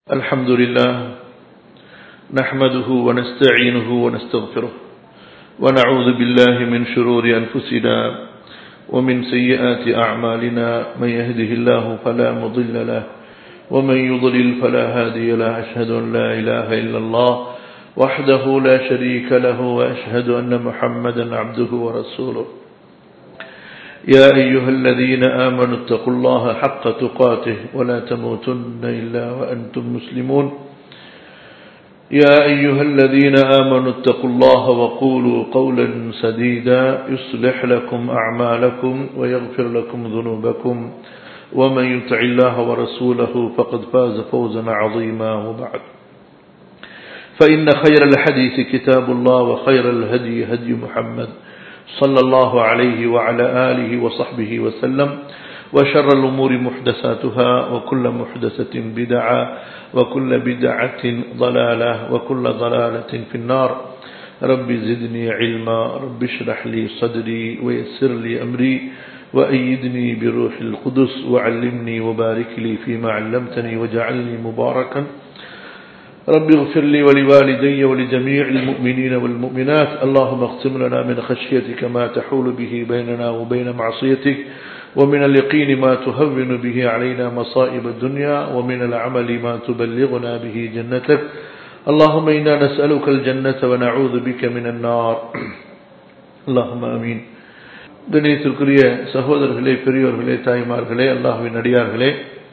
الحمد لله نحمده ونستعينه ونستغفره ونعوذ بالله من شرور أنفسنا ومن سيئات أعمالنا من يهده الله فلا مضل له ومن يضلل فلا هادي له أشهد أن لا إله إلا الله وحده لا شريك له وأشهد أن محمدا عبده ورسوله يا أيها الذين آمنوا اتقوا الله حق تقاته ولا تموتن إلا وأنتم مسلمون يا أيها الذين آمنوا اتقوا الله وقولوا قولا سديدا يصلح لكم أعمالكم ويغفر لكم ذنوبكم ومن يطع الله ورسوله فقد فاز فوزا عظيما وبعد فإن خير الحديث كتاب الله وخير الهدي هدي محمد صلى الله عليه وعلى آله وصحبه وسلم وشر الأمور محدثاتها وكل محدثة بدعة وكل بدعة ضلالة وكل ضلالة في النار رب زدني علما رب اشرح لي صدري ويسر لي أمري وأيدني بروح القدس وعلمني وبارك لي فيما علمتني وجعلني مباركا رب اغفر لي ولوالدي ولجميع المؤمنين والمؤمنات اللهم اقسم لنا من خشيتك ما تحول به بيننا وبين معصيتك ومن اليقين ما تهون به علينا مصائب الدنيا ومن العمل ما تبلغنا به جنتك اللهم إنا نسألك الجنة ونعوذ بك من النار اللهم أمين கணியத்திற்குரிய சகோதரர்களே பெரியோர்களே தாய்மார்களே அல்லாஹுவின் அடியார்களே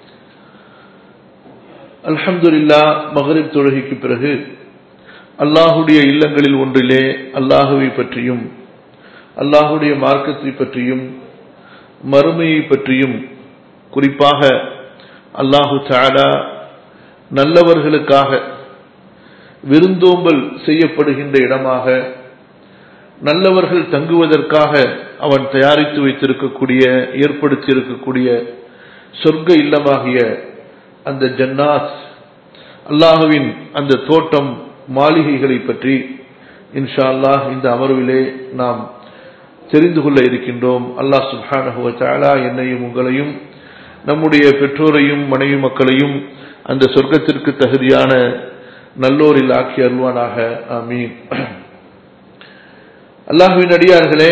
அல்ஹம்துல்லா மகரிப் தொழுகைக்கு பிறகு அல்லாஹுடைய இல்லங்களில் ஒன்றிலே அல்லாஹுவை பற்றியும் அல்லாஹுடைய மார்க்கத்தை பற்றியும் மறுமையை பற்றியும் குறிப்பாக அல்லாஹு தாலா நல்லவர்களுக்காக விருந்தோம்பல் செய்யப்படுகின்ற இடமாக நல்லவர்கள் தங்குவதற்காக அவன் தயாரித்து வைத்திருக்கக்கூடிய ஏற்படுத்தி இருக்கக்கூடிய சொர்க்க இல்லமாகிய அந்த ஜன்னாத் அல்லாஹுவின் அந்த தோட்டம் மாளிகைகளை பற்றி இன்ஷா அல்லாஹ் இந்த அமர்விலே நாம் தெரிந்து கொள்ள இருக்கின்றோம் அல்லாஹ் சுல்ஹானஹுவலா என்னையும் உங்களையும் நம்முடைய பெற்றோரையும் மனைவி மக்களையும் அந்த சொர்க்கத்திற்கு தகுதியான நல்லோரில் ஆக்கி அருள்வானாக ஆமீன் அல்லாஹுவின் அடியார்களே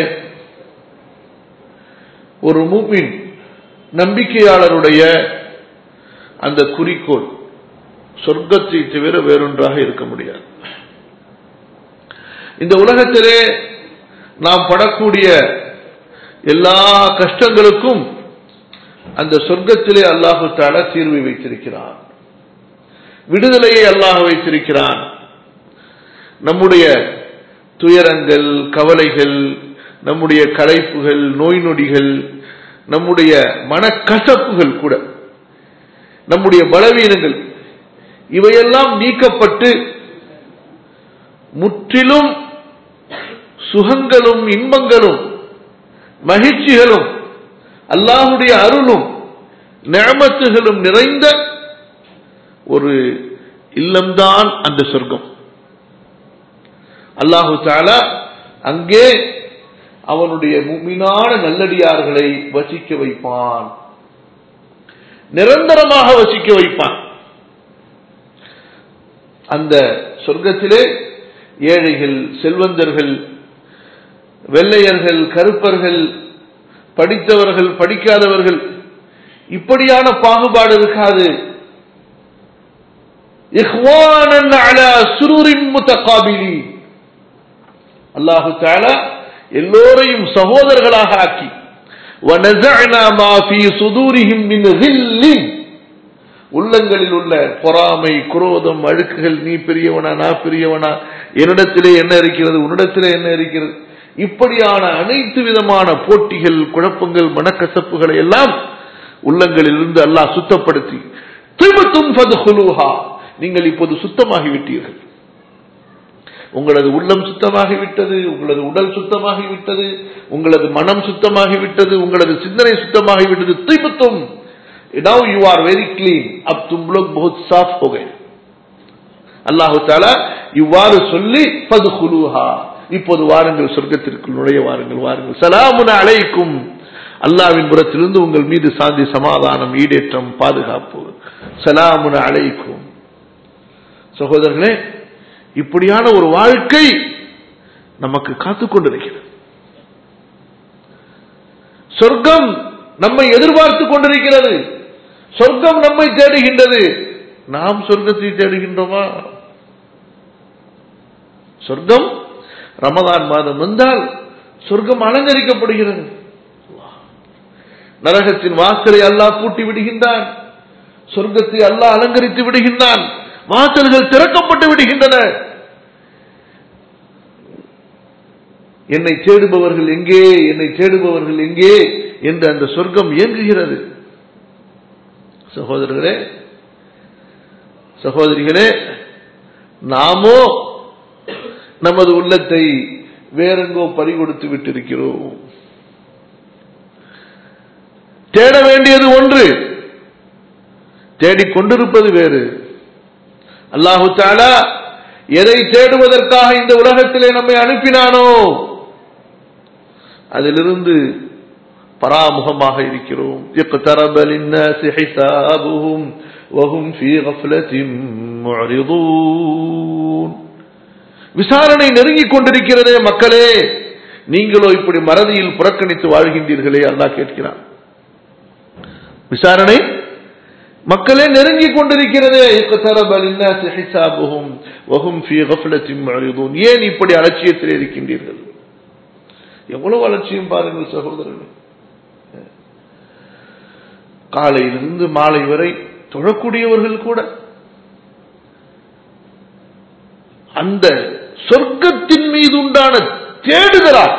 ஒரு மூமின் நம்பிக்கையாளருடைய அந்த குறிக்கோள் சொர்க்கத்தை தவிர வேறொன்றாக இருக்க முடியாது இந்த உலகத்திலே நாம் படக்கூடிய எல்லா கஷ்டங்களுக்கும் அந்த சொர்க்கத்திலே அல்லாஹு தால தீர்வை வைத்திருக்கிறான் விடுதலையை அல்லாஹ் வைத்திருக்கிறான் நம்முடைய துயரங்கள் கவலைகள் நம்முடைய களைப்புகள் நோய் நொடிகள் நம்முடைய மனக்கசப்புகள் கூட நம்முடைய பலவீனங்கள் இவையெல்லாம் நீக்கப்பட்டு முற்றிலும் சுகங்களும் இன்பங்களும் மகிழ்ச்சிகளும் அல்லாஹுடைய அருளும் நியமத்துகளும் நிறைந்த ஒரு இல்லம்தான் அந்த சொர்க்கம் அல்லாஹு தாலா அங்கே அவனுடைய மும்மினான நல்லடியார்களை வசிக்க வைப்பான் நிரந்தரமாக வசிக்க வைப்பான் அந்த சொர்க்கத்திலே ஏழைகள் செல்வந்தர்கள் வெள்ளையர்கள் கருப்பர்கள் படித்தவர்கள் படிக்காதவர்கள் இப்படியான பாகுபாடு இருக்காது அல்லாஹு தாலா எல்லோரையும் சகோதரர்களாக ஆக்கி உள்ளங்களில் உள்ள பொறாமை குரோதம் அழுக்குகள் நீ பெரியவனா நான் பெரியவனா என்னிடத்திலே என்ன இருக்கிறது உன்னிடத்திலே என்ன இருக்கிறது இப்படியான அனைத்து விதமான போட்டிகள் குழப்பங்கள் மனக்கசப்புகளை எல்லாம் உள்ளங்களில் இருந்து அல்லாஹ் சுத்தப்படுத்தி நீங்கள் இப்போது சுத்தமாகிவிட்டீர்கள் உங்களது உள்ளம் சுத்தமாகிவிட்டது உங்களது உடல் சுத்தமாகிவிட்டது உங்களது மனம் சுத்தமாகிவிட்டது உங்களது சிந்தனை சுத்தமாகிவிட்டது திபுத்தும் now you are very clean अब तुम लोग बहुत साफ हो गए அல்லாஹு தாலா இவ்வாறு சொல்லி பதுகுலுஹா இப்போது வாருங்கள் சொர்க்கத்திற்குள் நுழைய வாருங்கள் வாருங்கள் சலாமுன அழைக்கும் அல்லாவின் புறத்திலிருந்து உங்கள் மீது சாந்தி சமாதானம் ஈடேற்றம் பாதுகாப்பு சலாமுன அழைக்கும் சகோதரர்களே இப்படியான ஒரு வாழ்க்கை நமக்கு காத்துக் கொண்டிருக்கிறது சொர்க்கம் நம்மை எதிர்பார்த்து கொண்டிருக்கிறது சொர்க்கம் நம்மை தேடுகின்றது நாம் சொர்க்கத்தை தேடுகின்றோமா சொர்க்கம் ரமதான் மாதம் வந்தால் சொர்க்கம் அலங்கரிக்கப்படுகிறது நரகத்தின் வாசலை அல்லாஹ் பூட்டி விடுகின்றான் சொர்க்கத்தை அல்லாஹ் அலங்கரித்து விடுகின்றான் வாசல்கள் திறக்கப்பட்டு விடுகின்றன என்னை தேடுபவர்கள் எங்கே என்னை தேடுபவர்கள் எங்கே என்று அந்த சொர்க்கம் இயங்குகிறது சகோதரர்களே சகோதரிகளே நாமோ நமது உள்ளத்தை வேறெங்கோ பறிகொடுத்து விட்டிருக்கிறோம் தேட வேண்டியது ஒன்று தேடிக்கொண்டிருப்பது வேறு அல்லாஹு தாலா எதை தேடுவதற்காக இந்த உலகத்திலே நம்மை அனுப்பினானோ அதிலிருந்து பராமுகமாக இருக்கிறோம் اقترب للناس حسابهم وهم في غفلة معرضون விசாரணை நெருங்கிக் கொண்டிருக்கிறதே மக்களே நீங்களோ இப்படி மறதியில் புறக்கணித்து வாழ்கின்றீர்களே அல்லாஹ் கேட்கிறான் விசாரணை மக்களே நெருங்கிக் கொண்டிருக்கிறதே اقترب للناس حسابهم وهم في غفلة معرضون ஏன் இப்படி அலட்சியத்தில் இருக்கின்றீர்கள் எவ்வளவு அலட்சியம் பாருங்கள் சகோதரர்கள் காலையிலிருந்து மாலை வரை தொழக்கூடியவர்கள் கூட அந்த சொர்க்கத்தின் மீது உண்டான தேடுதலால்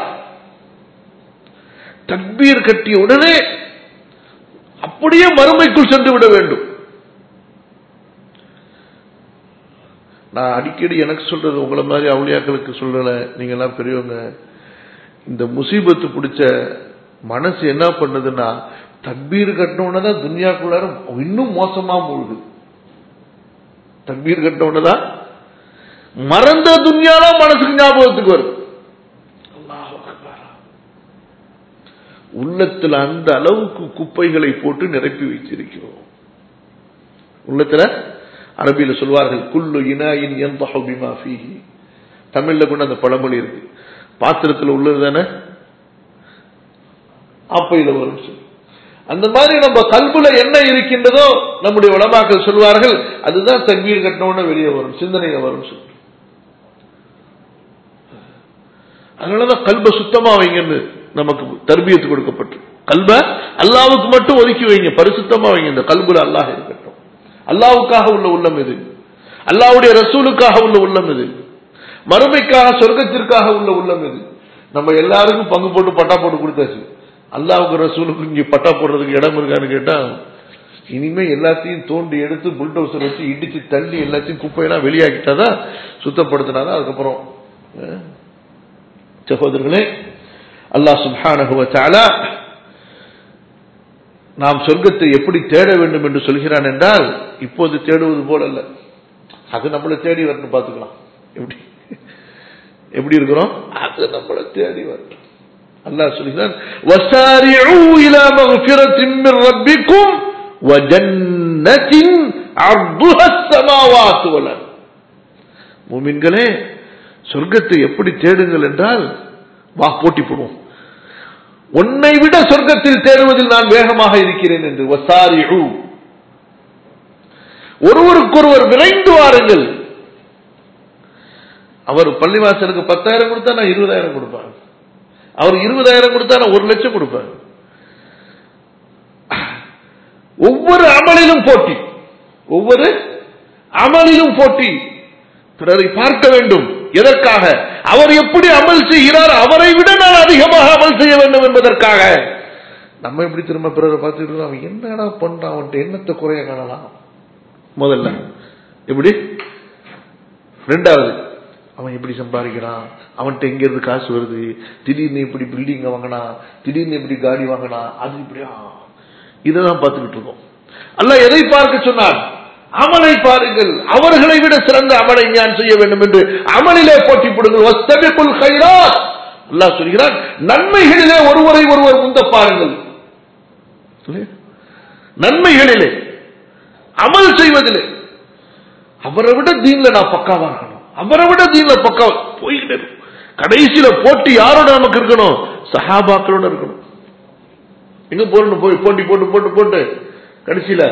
தக்பீர் கட்டிய உடனே அப்படியே மறுமைக்குள் சென்று விட வேண்டும் நான் அடிக்கடி எனக்கு சொல்றது உங்களை மாதிரி அவளியாக்களுக்கு சொல்லல நீங்க எல்லாம் பெரியவங்க இந்த முசீபத்து பிடிச்ச மனசு என்ன பண்ணுதுன்னா தக்பீர் கட்டினோடனே துன்யாக்குள்ளார இன்னும் மோசமா மூழ்குது தக்பீர் கட்டினோடனதான் மறந்த துன்யாலாம் மனசுக்கு ஞாபகத்துக்கு வருது உள்ளத்துல அந்த அளவுக்கு குப்பைகளை போட்டு நிரப்பி வைத்திருக்கிறோம் உள்ளத்துல அரபியில சொல்வார்கள் குல்லு இனாயின் எந்த ஃபீஹி தமிழ்ல கூட அந்த பழமொழி இருக்கு பாத்திரத்தில் உள்ளது தானே அப்பையில வரும் சொல்லி அந்த மாதிரி நம்ம கல்புல என்ன இருக்கின்றதோ நம்முடைய உலமாக்கள் சொல்வார்கள் அதுதான் தக்பீர் கட்டினோட வெளியே வரும் சிந்தனையில வரும் சொல்லி அதனாலதான் கல்ப சுத்தமா வைங்கன்னு நமக்கு தர்பியத்து கொடுக்கப்பட்டு கல்ப அல்லாவுக்கு மட்டும் ஒதுக்கி வைங்க பரிசுத்தமா வைங்க இந்த கல்புல அல்லாஹ் இருக்கட்டும் அல்லாவுக்காக உள்ள உள்ளம் இது அல்லாவுடைய ரசூலுக்காக உள்ள உள்ளம் இது மறுமைக்காக சொர்க்கத்திற்காக உள்ள உள்ளம் இது நம்ம எல்லாருக்கும் பங்கு போட்டு பட்டா போட்டு கொடுத்தாச்சு அல்லாவுக்கு ரசூலுக்கு இங்க பட்டா போடுறதுக்கு இடம் இருக்கான்னு கேட்டா இனிமே எல்லாத்தையும் தோண்டி எடுத்து புல்டோசர் வச்சு இடிச்சு தள்ளி எல்லாத்தையும் குப்பையெல்லாம் வெளியாக்கிட்டாதான் சுத்தப்படுத்தினாதான் அதுக்கப்புறம் சகோதரர்களே அல்லாஹ் சுபானகுவத்தால நாம் சொர்க்கத்தை எப்படி தேட வேண்டும் என்று சொல்கிறான் என்றால் இப்போது தேடுவது போல அல்ல அது நம்மளை தேடி வரணும் பார்த்துக்கலாம் எப்படி எப்படி இருக்கிறோம் அது நம்மளை தேடி வரணும் அல்லாஹ் சொல்கிறான் وَسَارِعُوا إِلَى مَغْفِرَةٍ مِّن رَّبِّكُمْ وَجَنَّةٍ عَرْضُهَا السَّمَاوَاتُ وَالْأَرْضُ மூமின்களே சொர்க்கத்தை எப்படி தேடுங்கள் என்றால் வா போட்டி போடுவோம் உன்னை விட சொர்க்கத்தில் தேடுவதில் நான் வேகமாக இருக்கிறேன் என்று வசாரிஹு ஒருவருக்கொருவர் விரைந்து வாருங்கள் அவர் பள்ளிவாசலுக்கு பத்தாயிரம் கொடுத்தா நான் இருபதாயிரம் கொடுப்பேன் அவர் இருபதாயிரம் கொடுத்தா நான் ஒரு லட்சம் கொடுப்பேன் ஒவ்வொரு அமலிலும் போட்டி ஒவ்வொரு அமலிலும் போட்டி பிறரை பார்க்க வேண்டும் எதற்காக அவர் எப்படி அமல் செய்கிறார் அவரை விட நான் அதிகமாக அமல் செய்ய வேண்டும் என்பதற்காக நம்ம எப்படி திரும்ப பிறரை பார்த்துட்டு அவன் என்னடா பண்றான் அவன்கிட்ட என்னத்தை குறைய காணலாம் முதல்ல எப்படி ரெண்டாவது அவன் எப்படி சம்பாதிக்கிறான் அவன்கிட்ட எங்க இருந்து காசு வருது திடீர்னு இப்படி பில்டிங் வாங்கினா திடீர்னு இப்படி காடி வாங்கினா அது இப்படியா இதான் பார்த்துக்கிட்டு இருக்கோம் அல்ல எதை பார்க்க சொன்னார் அமலை பாருங்கள் அவர்களை விட சிறந்த அமலை ஞான் செய்ய வேண்டும் என்று அமலிலே போட்டி போடுங்கள் வஸ்தபிக்குல் கைராத் அல்லாஹ் சொல்கிறார் நன்மைகளிலே ஒருவரை ஒருவர் முந்த பாருங்கள் நன்மைகளிலே அமல் செய்வதிலே அவரை விட தீன்ல நான் பக்காவா இருக்கணும் அவரை விட தீன்ல பக்கா போய்கிட்டே இருக்கும் கடைசியில போட்டி யாரோட நமக்கு இருக்கணும் சஹாபாக்களோட இருக்கணும் எங்க போறணும் போய் போட்டி போட்டு போட்டு போட்டு கடைசியில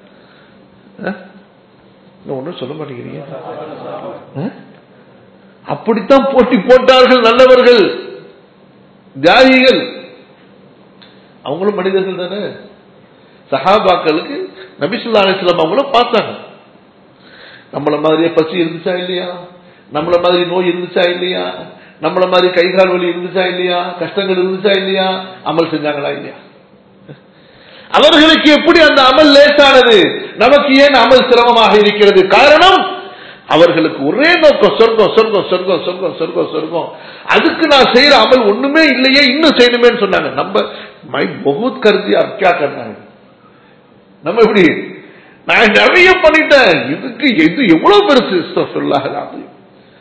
ஒன்னும் சொல்ல மாட்டேங்கிறீங்க அஹ்? அப்படித்தான் போட்டி போட்டார்கள் நல்லவர்கள் தியாகிகள் அவங்களும் மனிதர்கள் தானே சஹாபாக்களுக்கு நபிசுல்லா அலிஸ்லாம் அவங்களும் பார்த்தாங்க நம்மள மாதிரியே பசி இருந்துச்சா இல்லையா நம்மள மாதிரி நோய் இருந்துச்சா இல்லையா நம்மள மாதிரி கை கால் வலி இருந்துச்சா இல்லையா கஷ்டங்கள் இருந்துச்சா இல்லையா அமல் செஞ்சாங்களா இல்லையா அவர்களுக்கு எப்படி அந்த அமல் லேசானது நமக்கு ஏன் அமல் சிரமமாக இருக்கிறது காரணம் அவர்களுக்கு ஒரே நோக்கம் சொர்க்கம் சொர்க்கம் சொர்க்கம் சொர்க்கம் சொர்க்கம் சொர்க்கம் அதுக்கு நான் செய்யற அமல் ஒண்ணுமே இல்லையே இன்னும் செய்யணுமேன்னு சொன்னாங்க நம்ம மை பகுத் கருதி அப்கா கர்னாங்க நம்ம எப்படி நான் நிறைய பண்ணிட்டேன் இதுக்கு எது எவ்வளவு பெருசு அஸ்தக்ஃபிருல்லாஹ் அல்-அஸீம்.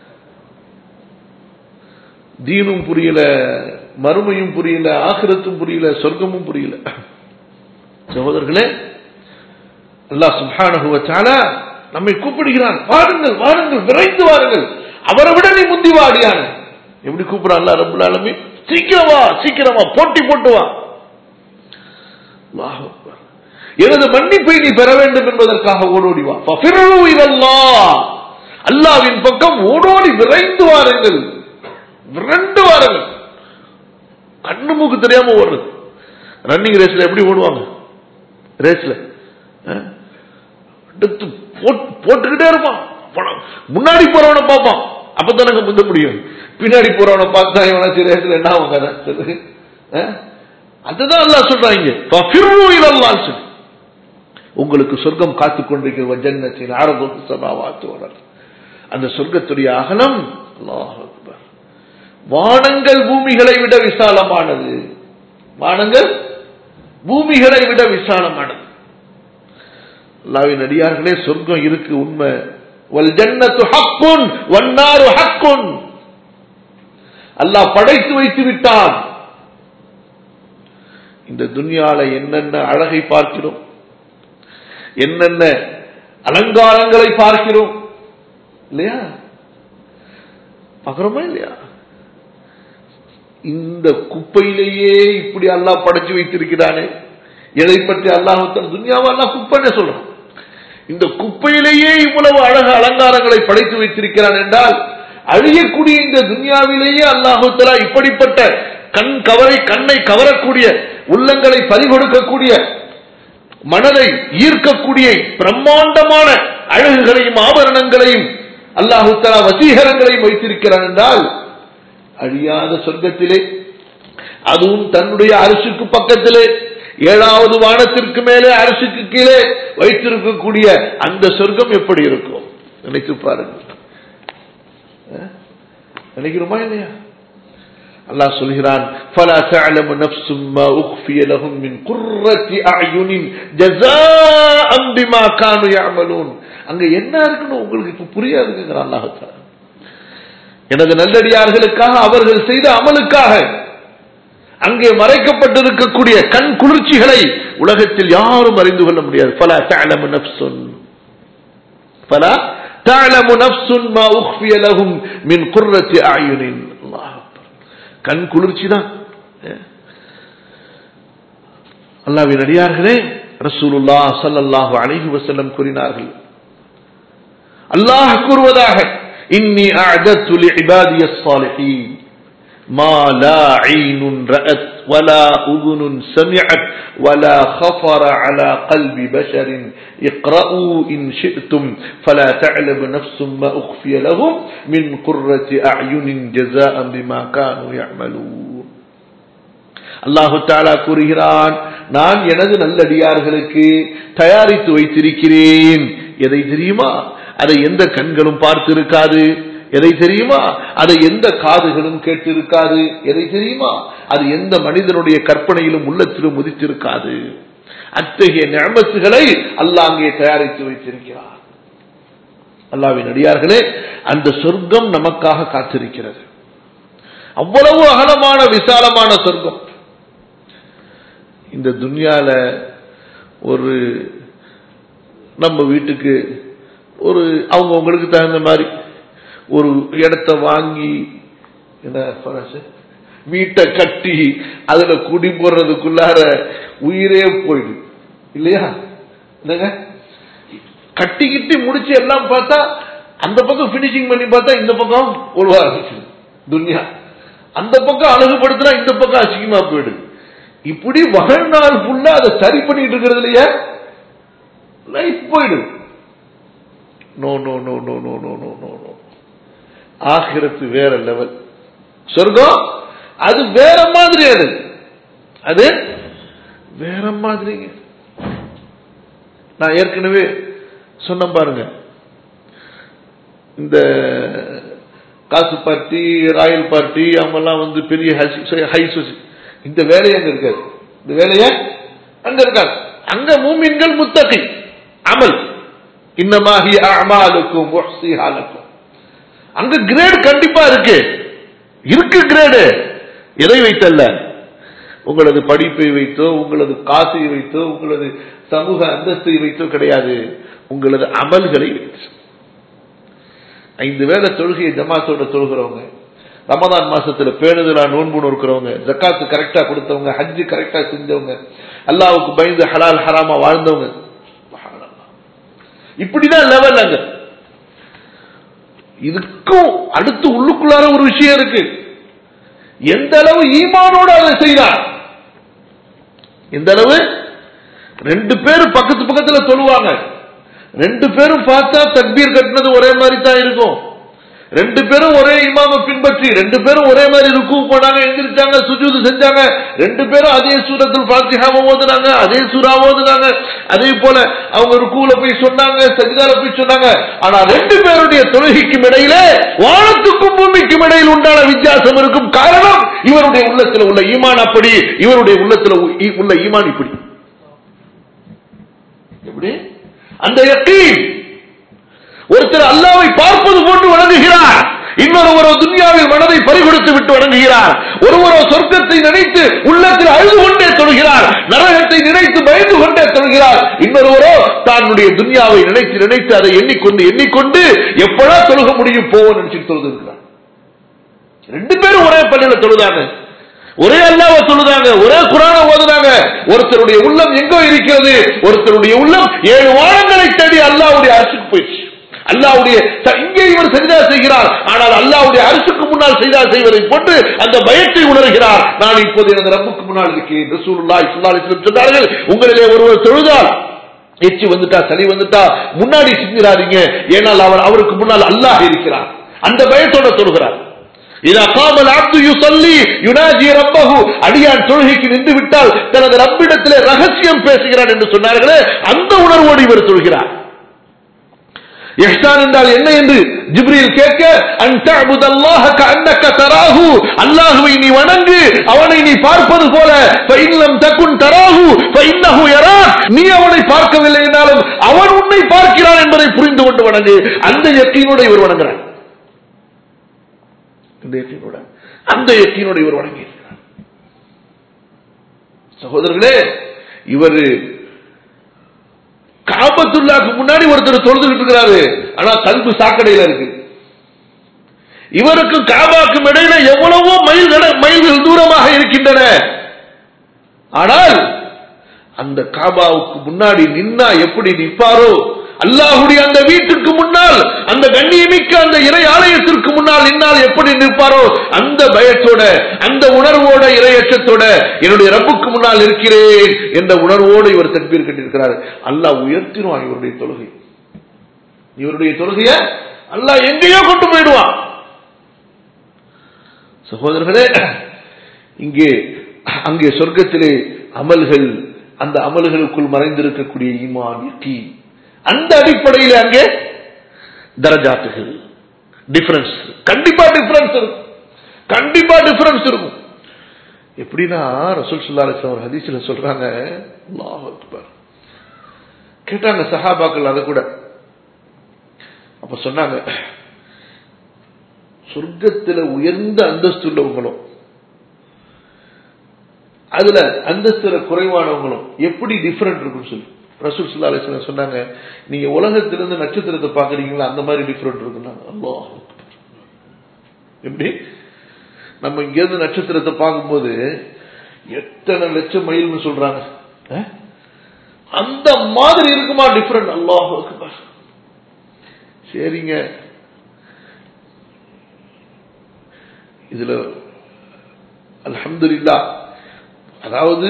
தீனும் புரியல மறுமையும் புரியல ஆகிரத்தும் புரியல சொர்க்கமும் புரியல சகோதரர்களே அல்லாஹ் சுப்ஹானஹு வ தஆலா நம்மை கூப்பிடுகிறான் வாருங்கள் வாருங்கள் விரைந்து வாருங்கள் அவரை விட நீ முந்தி வாடியான எப்படி கூப்பிடுறான் அல்லாஹ் ரப்பல் ஆலமீன் சீக்கிரம் வா சீக்கிரம் வா போட்டி போட்டு வா அல்லாஹ் அக்பர். எனது மன்னிப்பை நீ பெற வேண்டும் என்பதற்காக ஓடோடி வா ஃபஃபிரு இலல்லாஹ். அல்லாஹ்வின் பக்கம் ஓடோடி விரைந்து வாருங்கள் விரைந்து வாருங்கள் கண்ணு மூக்கு தெரியாம ஓடுறது ரன்னிங் ரேஸ்ல எப்படி ஓடுவாங்க ரேஸ்ல எடுத்து போட்- போட்டுக்கிட்டே இருப்பான் போன- முன்னாடி போறவனை பார்ப்பான் அப்பதான் எனக்கு முந்த முடியும் பின்னாடி போறவனை பார்த்தா இவனாச்சு ரேஸ்ல என்ன ஆகும் கதை சொல்லு அஹ்? அதுதான் அல்லாஹ் சொல்றாங்க ஃபஃபிரு இலல்லாஹ் சொல்லு. உங்களுக்கு சொர்க்கம் காத்துக் கொண்டிருக்கிற ஜன்னத்தின் ஆரம்பத்து சமாவாத்து வளர் அந்த சொர்க்கத்துடைய அகலம் அல்லாஹ் அக்பர் வானங்கள் பூமிகளை விட விசாலமானது வானங்கள் பூமிகளை விட விசாலமானது அல்லாவின் அடியார்களே சொர்க்கம் இருக்கு உண்மை வல் ஜன்னத்து ஹக்குன் வன்னாரு ஹக்குன் அல்லாஹ் படைத்து வைத்து விட்டான் இந்த துன்யால என்னென்ன அழகை பார்க்கிறோம் என்னென்ன அலங்காரங்களை பார்க்கிறோம் இல்லையா பார்க்கிறோமா இல்லையா இந்த குப்பையிலேயே இப்படி அல்லாஹ் படைச்சு வைத்திருக்கிறானே எதை பற்றி அல்லாஹ் துன்யாவை அல்லாஹ் குப்பைன்னு சொல்றான் இந்த குப்பையிலேயே இவ்வளவு அழகு அலங்காரங்களை படைத்து வைத்திருக்கிறான் என்றால் அழியக்கூடிய இந்த துன்யாவிலேயே அல்லாஹு தலா இப்படிப்பட்ட கண் கவரை கண்ணை கவரக்கூடிய உள்ளங்களை பறிகொடுக்கக்கூடிய மனதை ஈர்க்கக்கூடிய பிரம்மாண்டமான அழகுகளையும் ஆபரணங்களையும் அல்லாஹு தலா வசீகரங்களையும் வைத்திருக்கிறான் என்றால் அழியாத சொர்க்கத்திலே அதுவும் தன்னுடைய அரசுக்கு பக்கத்திலே ஏழாவது வானத்திற்கு மேலே அரசுக்கு கீழே வைத்திருக்கக்கூடிய அந்த சொர்க்கம் எப்படி இருக்கும் நினைத்து பாருங்கள் அஹ்? நினைக்கிறோமா இல்லையா அல்லாஹ் சொல்கிறான் فلا تعلم نفس ما اخفي لهم من قرة اعين جزاء بما كانوا يعملون அங்க என்ன இருக்குன்னு உங்களுக்கு இப்ப புரியாதுங்கிறான் அல்லாஹ் தஆலா எனது நல்லடியார்களுக்காக அவர்கள் செய்த அமலுக்காக அங்கே மறைக்கப்பட்டிருக்கக்கூடிய கண் குளிர்ச்சிகளை உலகத்தில் யாரும் அறிந்து கொள்ள முடியாது பல تعلم نفس فلا تعلم نفس ما اخفي لهم من قرة اعين الله أكبر. கண் குளிர்ச்சி தான் அல்லாவின் அடியார்களே ரசூலுல்லா ஸல்லல்லாஹு அலைஹி வஸல்லம் கூறினார்கள் அல்லாஹ் கூறுவதாக இன்னி அஅதத்து லிஇபாதிய الصالحين ما لا عين رأت ولا أذن سمعت ولا خطر على قلب بشر اقرأوا إن شئتم فلا تعلم نفس ما أخفي لهم من قرة أعين جزاء بما كانوا يعملون அல்லாஹு தாலா கூறுகிறான் நான் எனது நல்லடியார்களுக்கு தயாரித்து வைத்திருக்கிறேன் எதை தெரியுமா அதை எந்த கண்களும் பார்த்திருக்காது எதை தெரியுமா அதை எந்த காதுகளும் கேட்டிருக்காது எதை தெரியுமா அது எந்த மனிதனுடைய கற்பனையிலும் உள்ளத்திலும் உதித்திருக்காது அத்தகைய நியமத்துகளை அல்லாஹ் அங்கே தயாரித்து வைத்திருக்கிறார் அல்லாவின் அடியார்களே அந்த சொர்க்கம் நமக்காக காத்திருக்கிறது அவ்வளவு அகலமான விசாலமான சொர்க்கம் இந்த துன்யால ஒரு நம்ம வீட்டுக்கு ஒரு அவங்க உங்களுக்கு தகுந்த மாதிரி ஒரு இடத்த வாங்கி என்ன பராசு? வீட்டை கட்டி அதுல குடி போடுறதுக்குள்ளார உயிரே போயிடும் இல்லையா என்னங்க கட்டிக்கிட்டு முடிச்சு எல்லாம் பார்த்தா அந்த பக்கம் பினிஷிங் பண்ணி பார்த்தா இந்த பக்கம் ஒழுவா ஆரம்பிச்சு துன்யா அந்த பக்கம் அழகுபடுத்தினா இந்த பக்கம் அசிங்கமா போயிடுது இப்படி வாழ்நாள் ஃபுல்லா அதை சரி பண்ணிட்டு இருக்கிறது இல்லையா லைஃப் போயிடும் no no no no no no no no no ஆகிரத்து வேற லெவல் சொர்க்கம் அது வேற மாதிரி அது அது வேற மாதிரிங்க நான் ஏற்கனவே சொன்ன பாருங்க இந்த காசு பார்ட்டி ராயல் பார்ட்டி அவங்கெல்லாம் வந்து பெரிய ஹை சொசைட்டி இந்த வேலையை அங்க இருக்காது இந்த வேலையை அங்க இருக்காது அங்க மூமின்கள் முத்தகை அமல் இன்னமாகி அமாலுக்கும் முஹ்சிஹாலுக்கும் அங்க கிரேட் கண்டிப்பா இருக்கு இருக்கு கிரேடு எதை வைத்தல்ல உங்களது படிப்பை வைத்தோ உங்களது காசை வைத்தோ உங்களது சமூக அந்தஸ்தை வைத்தோ கிடையாது உங்களது அமல்களை வைத்து ஐந்து வேளை தொழுகையை ஜமாத்தோட தொழுகிறவங்க ரமதான் மாசத்துல பேணுதலா நோன்பு நோக்கிறவங்க ஜக்காத்து கரெக்டா கொடுத்தவங்க ஹஜ்ஜு கரெக்டா செஞ்சவங்க அல்லாவுக்கு பயந்து ஹலால் ஹராமா வாழ்ந்தவங்க இப்படிதான் லெவல் அங்க இதுக்கும் அடுத்து உள்ளுக்குள்ளார ஒரு விஷயம் இருக்கு எந்த அளவு ஈமானோடு அதை செய்தார் எந்த அளவு ரெண்டு பேரும் பக்கத்து பக்கத்துல சொல்லுவாங்க ரெண்டு பேரும் பார்த்தா தக்பீர் கட்டினது ஒரே மாதிரி தான் இருக்கும் ரெண்டு பேரும் ஒரே இமாம பின்பற்றி ரெண்டு பேரும் ஒரே மாதிரி ருக்கு போனாங்க எந்திரிச்சாங்க சுஜூது செஞ்சாங்க ரெண்டு பேரும் அதே சூரத்தில் பாத்தியாம ஓதுனாங்க அதே சூறா ஓதுனாங்க அதே போல அவங்க ருக்குல போய் சொன்னாங்க சஜிதால போய் சொன்னாங்க ஆனா ரெண்டு பேருடைய தொழுகைக்கும் இடையிலே வானத்துக்கும் பூமிக்கும் இடையில் உண்டான வித்தியாசம் இருக்கும் காரணம் இவருடைய உள்ளத்தில் உள்ள ஈமான் அப்படி இவருடைய உள்ளத்தில் உள்ள ஈமான் இப்படி எப்படி அந்த யக்கீன் ஒருத்தர் அல்லாவை பார்ப்பது போன்று வணங்குகிறார் இன்னொருவரோ துன்யாவில் மனதை பறிகொடுத்து விட்டு வணங்குகிறார் ஒருவரோ சொர்க்கத்தை நினைத்து உள்ளத்தில் அழுது கொண்டே தொழுகிறார் நரகத்தை நினைத்து பயந்து கொண்டே தொழுகிறார் இன்னொருவரோ தன்னுடைய துன்யாவை நினைத்து நினைத்து அதை எண்ணிக்கொண்டு எண்ணிக்கொண்டு எப்படா தொழுக முடியும் போவோம் நினைச்சிட்டு தொழுதுகிறார் ரெண்டு பேரும் ஒரே பள்ளியில தொழுதாங்க ஒரே அல்லாவ சொல்லுதாங்க ஒரே குரான ஓதுனாங்க ஒருத்தருடைய உள்ளம் எங்கோ இருக்கிறது ஒருத்தருடைய உள்ளம் ஏழு வாரங்களை தேடி அல்லாவுடைய அரசுக்கு போயிடுச்சு அல்லாவுடைய இங்கே இவர் சரிதா செய்கிறார் ஆனால் அல்லாவுடைய அரசுக்கு முன்னால் செய்தா செய்வதை போன்று அந்த பயத்தை உணர்கிறார் நான் இப்போது எனது ரப்புக்கு முன்னால் இருக்கிறேன் ரசூலுல்லாஹி ஸல்லல்லாஹு அலைஹி வஸல்லம் சொன்னார்கள் உங்களிலே ஒருவர் தொழுதால் எச்சி வந்துட்டா சளி வந்துட்டா முன்னாடி சிந்திராதீங்க ஏனால் அவர் அவருக்கு முன்னால் அல்லாஹ் இருக்கிறார் அந்த பயத்தோட சொல்கிறார் இதா காமல் அப்து யுசல்லி யுனாஜி ரப்பஹு அடியான் தொழுகைக்கு நின்று விட்டால் தனது ரப்பிடத்திலே ரகசியம் பேசுகிறான் என்று சொன்னார்களே அந்த உணர்வோடு இவர் சொல்கிறார் இஹ்சான் என்றால் என்ன என்று ஜிப்ரீல் கேட்க அன்தஅபுதல்லாஹ கஅன்னக தராஹு அல்லாஹ்வை நீ வணங்கு அவனை நீ பார்ப்பது போல ஃபஇன்லம் தகுன் தராஹு ஃபஇன்னஹு யராக் நீ அவனை பார்க்கவில்லை என்றாலும் அவன் உன்னை பார்க்கிறான் என்பதை புரிந்து கொண்டு வணங்கு அந்த யக்கீனோட இவர் வணங்குறார் இந்த யக்கீனோட அந்த யக்கீனோட இவர் வணங்கி இருக்கிறார் சகோதரர்களே இவர் காபத்துல்லாக்கு முன்னாடி ஒருத்தர் தொழுதுகிட்டு இருக்கிறாரு ஆனா கல்பு சாக்கடையில இருக்கு இவருக்கும் காபாக்கும் இடையில எவ்வளவோ மைல் மைல்கள் தூரமாக இருக்கின்றன ஆனால் அந்த காபாவுக்கு முன்னாடி நின்னா எப்படி நிற்பாரோ அல்லாஹுடைய அந்த வீட்டுக்கு முன்னால் அந்த கண்ணியமிக்க அந்த இறை ஆலயத்திற்கு முன்னால் நின்னால் எப்படி நிற்பாரோ அந்த பயத்தோட அந்த உணர்வோட இரையச்சத்தோட என்னுடைய ரப்புக்கு முன்னால் இருக்கிறேன் என்ற உணர்வோடு இவர் தற்பீர் கட்டிருக்கிறார் அல்லாஹ் உயர்த்திடுவான் இவருடைய தொழுகை இவருடைய தொழுகைய அல்லாஹ் எங்கேயோ கொண்டு போயிடுவான் சகோதரர்களே இங்கே அங்கே சொர்க்கத்திலே அமல்கள் அந்த அமல்களுக்குள் மறைந்திருக்கக்கூடிய ஈமான் யக்கீன் அந்த அடிப்படையில் அங்கே தரஜாத்துகள் டிஃபரன்ஸ் கண்டிப்பா டிஃபரன்ஸ் இருக்கும் கண்டிப்பா டிஃபரன்ஸ் இருக்கும் எப்படின்னா ரசூல் சுல்லா அலிஸ்லாம் ஒரு ஹதீஸ்ல சொல்றாங்க அல்லாஹ் அக்பர் கேட்டாங்க சஹாபாக்கள் அதை கூட அப்ப சொன்னாங்க சொர்க்கத்தில் உயர்ந்த அந்தஸ்து உள்ளவங்களும் அதுல அந்தஸ்துல குறைவானவங்களும் எப்படி டிஃபரெண்ட் இருக்குன்னு சொல்லி ரசூல் சுல்லா அலிஸ்லாம் சொன்னாங்க நீங்க உலகத்திலிருந்து நட்சத்திரத்தை பாக்குறீங்களா அந்த மாதிரி டிஃபரெண்ட் இருக்குன்னா அல்லாஹ் எப்படி நம்ம இங்க இருந்து நட்சத்திரத்தை பார்க்கும்போது எத்தனை லட்சம் மைல்னு சொல்றாங்க அஹ்? அந்த மாதிரி இருக்குமா டிஃபரெண்ட் அல்லாஹ் அக்பர். சரிங்க இதுல அல்ஹம்துலில்லாஹ் அதாவது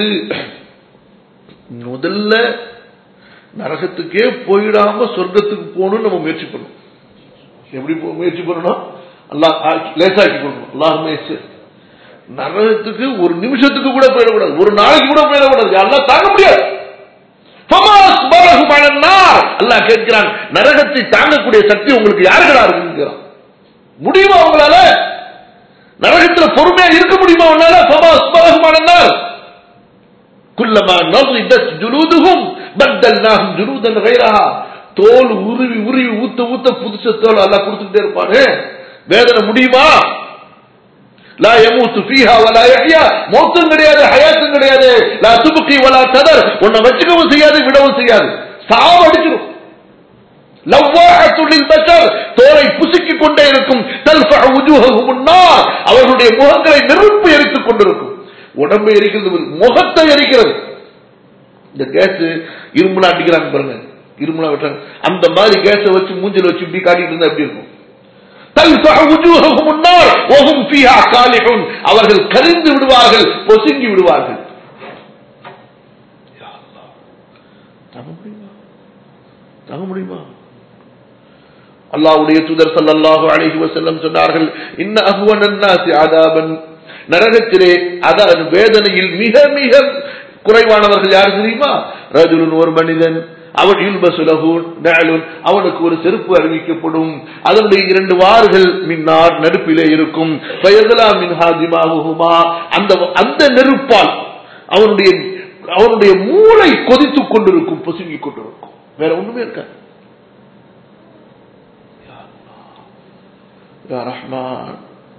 முதல்ல நரகத்துக்கே போயிடாம சொர்க்கத்துக்கு போகணும்னு நம்ம முயற்சி பண்ணணும் எப்படி போ- முயற்சி பண்ணணும் அல்லாஹ் ஆக்கி- லேசாக்கி பண்ணணும் அல்லாஹுமே நரகத்துக்கு ஒரு நிமிஷத்துக்கு கூட போயிடக்கூடாது ஒரு நாளைக்கு கூட போயிடக்கூடாது அல்லாஹ் தாங்க முடியாது ஃபமா அஸ்பரஹும் அலன் நார். அல்லாஹ் கேட்கிறான் நரகத்தை தாங்கக்கூடிய சக்தி உங்களுக்கு யாருக்கடா இருக்குங்கிறான் முடியுமா உங்களால நரகத்துல பொறுமையா இருக்க முடியுமா உன்னால ஃபமா அஸ்பரஹும் அலன் நார். குல்லமா நضجت ஜுலூதுஹும் பத்தல்நாஹும் ஜுலூதன் غيرها தோல் உருவி உருவி ஊத்த ஊத்த புதுச தோல் அல்லாஹ் கொடுத்துட்டே இருப்பானே வேதனை முடியுமா லா யமூத்து ஃபீஹா வலா யஹ்யா மௌத்தும் கிடையாது ஹயாத்தும் கிடையாது லா துப்கி வலா ததர் உன்னை வச்சுக்கவும் செய்யாது விடவும் செய்யாது சாவு அடிச்சிடும் லவ்வாஹத்துல் லில்பஷர் தோலை புசுக்கிக் கொண்டே இருக்கும் தல்ஃபஅ வுஜூஹஹும் النار அவர்களுடைய முகங்களை நெருப்பு எரித்துக் கொண்டிருக்கும் உடம்பை எரிக்கிறது முகத்தை எரிக்கிறது இந்த கேஸ் இரும்புல அடிக்கிறாங்க பாருங்க இரும்புல வெட்டுறாங்க அந்த மாதிரி கேஸை வச்சு மூஞ்சில வச்சு இப்படி காட்டிட்டு இருந்தா எப்படி இருக்கும் تلفح وجوههم النار وهم فيها كالحون அவர்கள் கரிந்து விடுவார்கள் பொசுங்கி விடுவார்கள் யா அல்லாஹ். தாங்க முடியுமா தாங்க முடியுமா அல்லாஹ்வுடைய தூதர் ஸல்லல்லாஹு அலைஹி வஸல்லம் சொன்னார்கள் இன்ன அஹ்வனன் நாசி அதாபன் நரகத்திலே அதாவது வேதனையில் மிக மிக குறைவானவர்கள் யார் தெரியுமா ரஜுலுன் ஒரு மனிதன் அவன் யுல்பசுலகு நஅலுன் அவனுக்கு ஒரு செருப்பு அறிவிக்கப்படும் அதனுடைய இரண்டு வார்கள் மின்னார் நெருப்பிலே இருக்கும் பயதலா மின்ஹா திமாகுஹுமா அந்த அந்த நெருப்பால் அவனுடைய அவனுடைய மூளை கொதித்துக் கொண்டிருக்கும் பொசுங்கிக் கொண்டிருக்கும் வேற ஒண்ணுமே இருக்காது யா ரஹ்மான்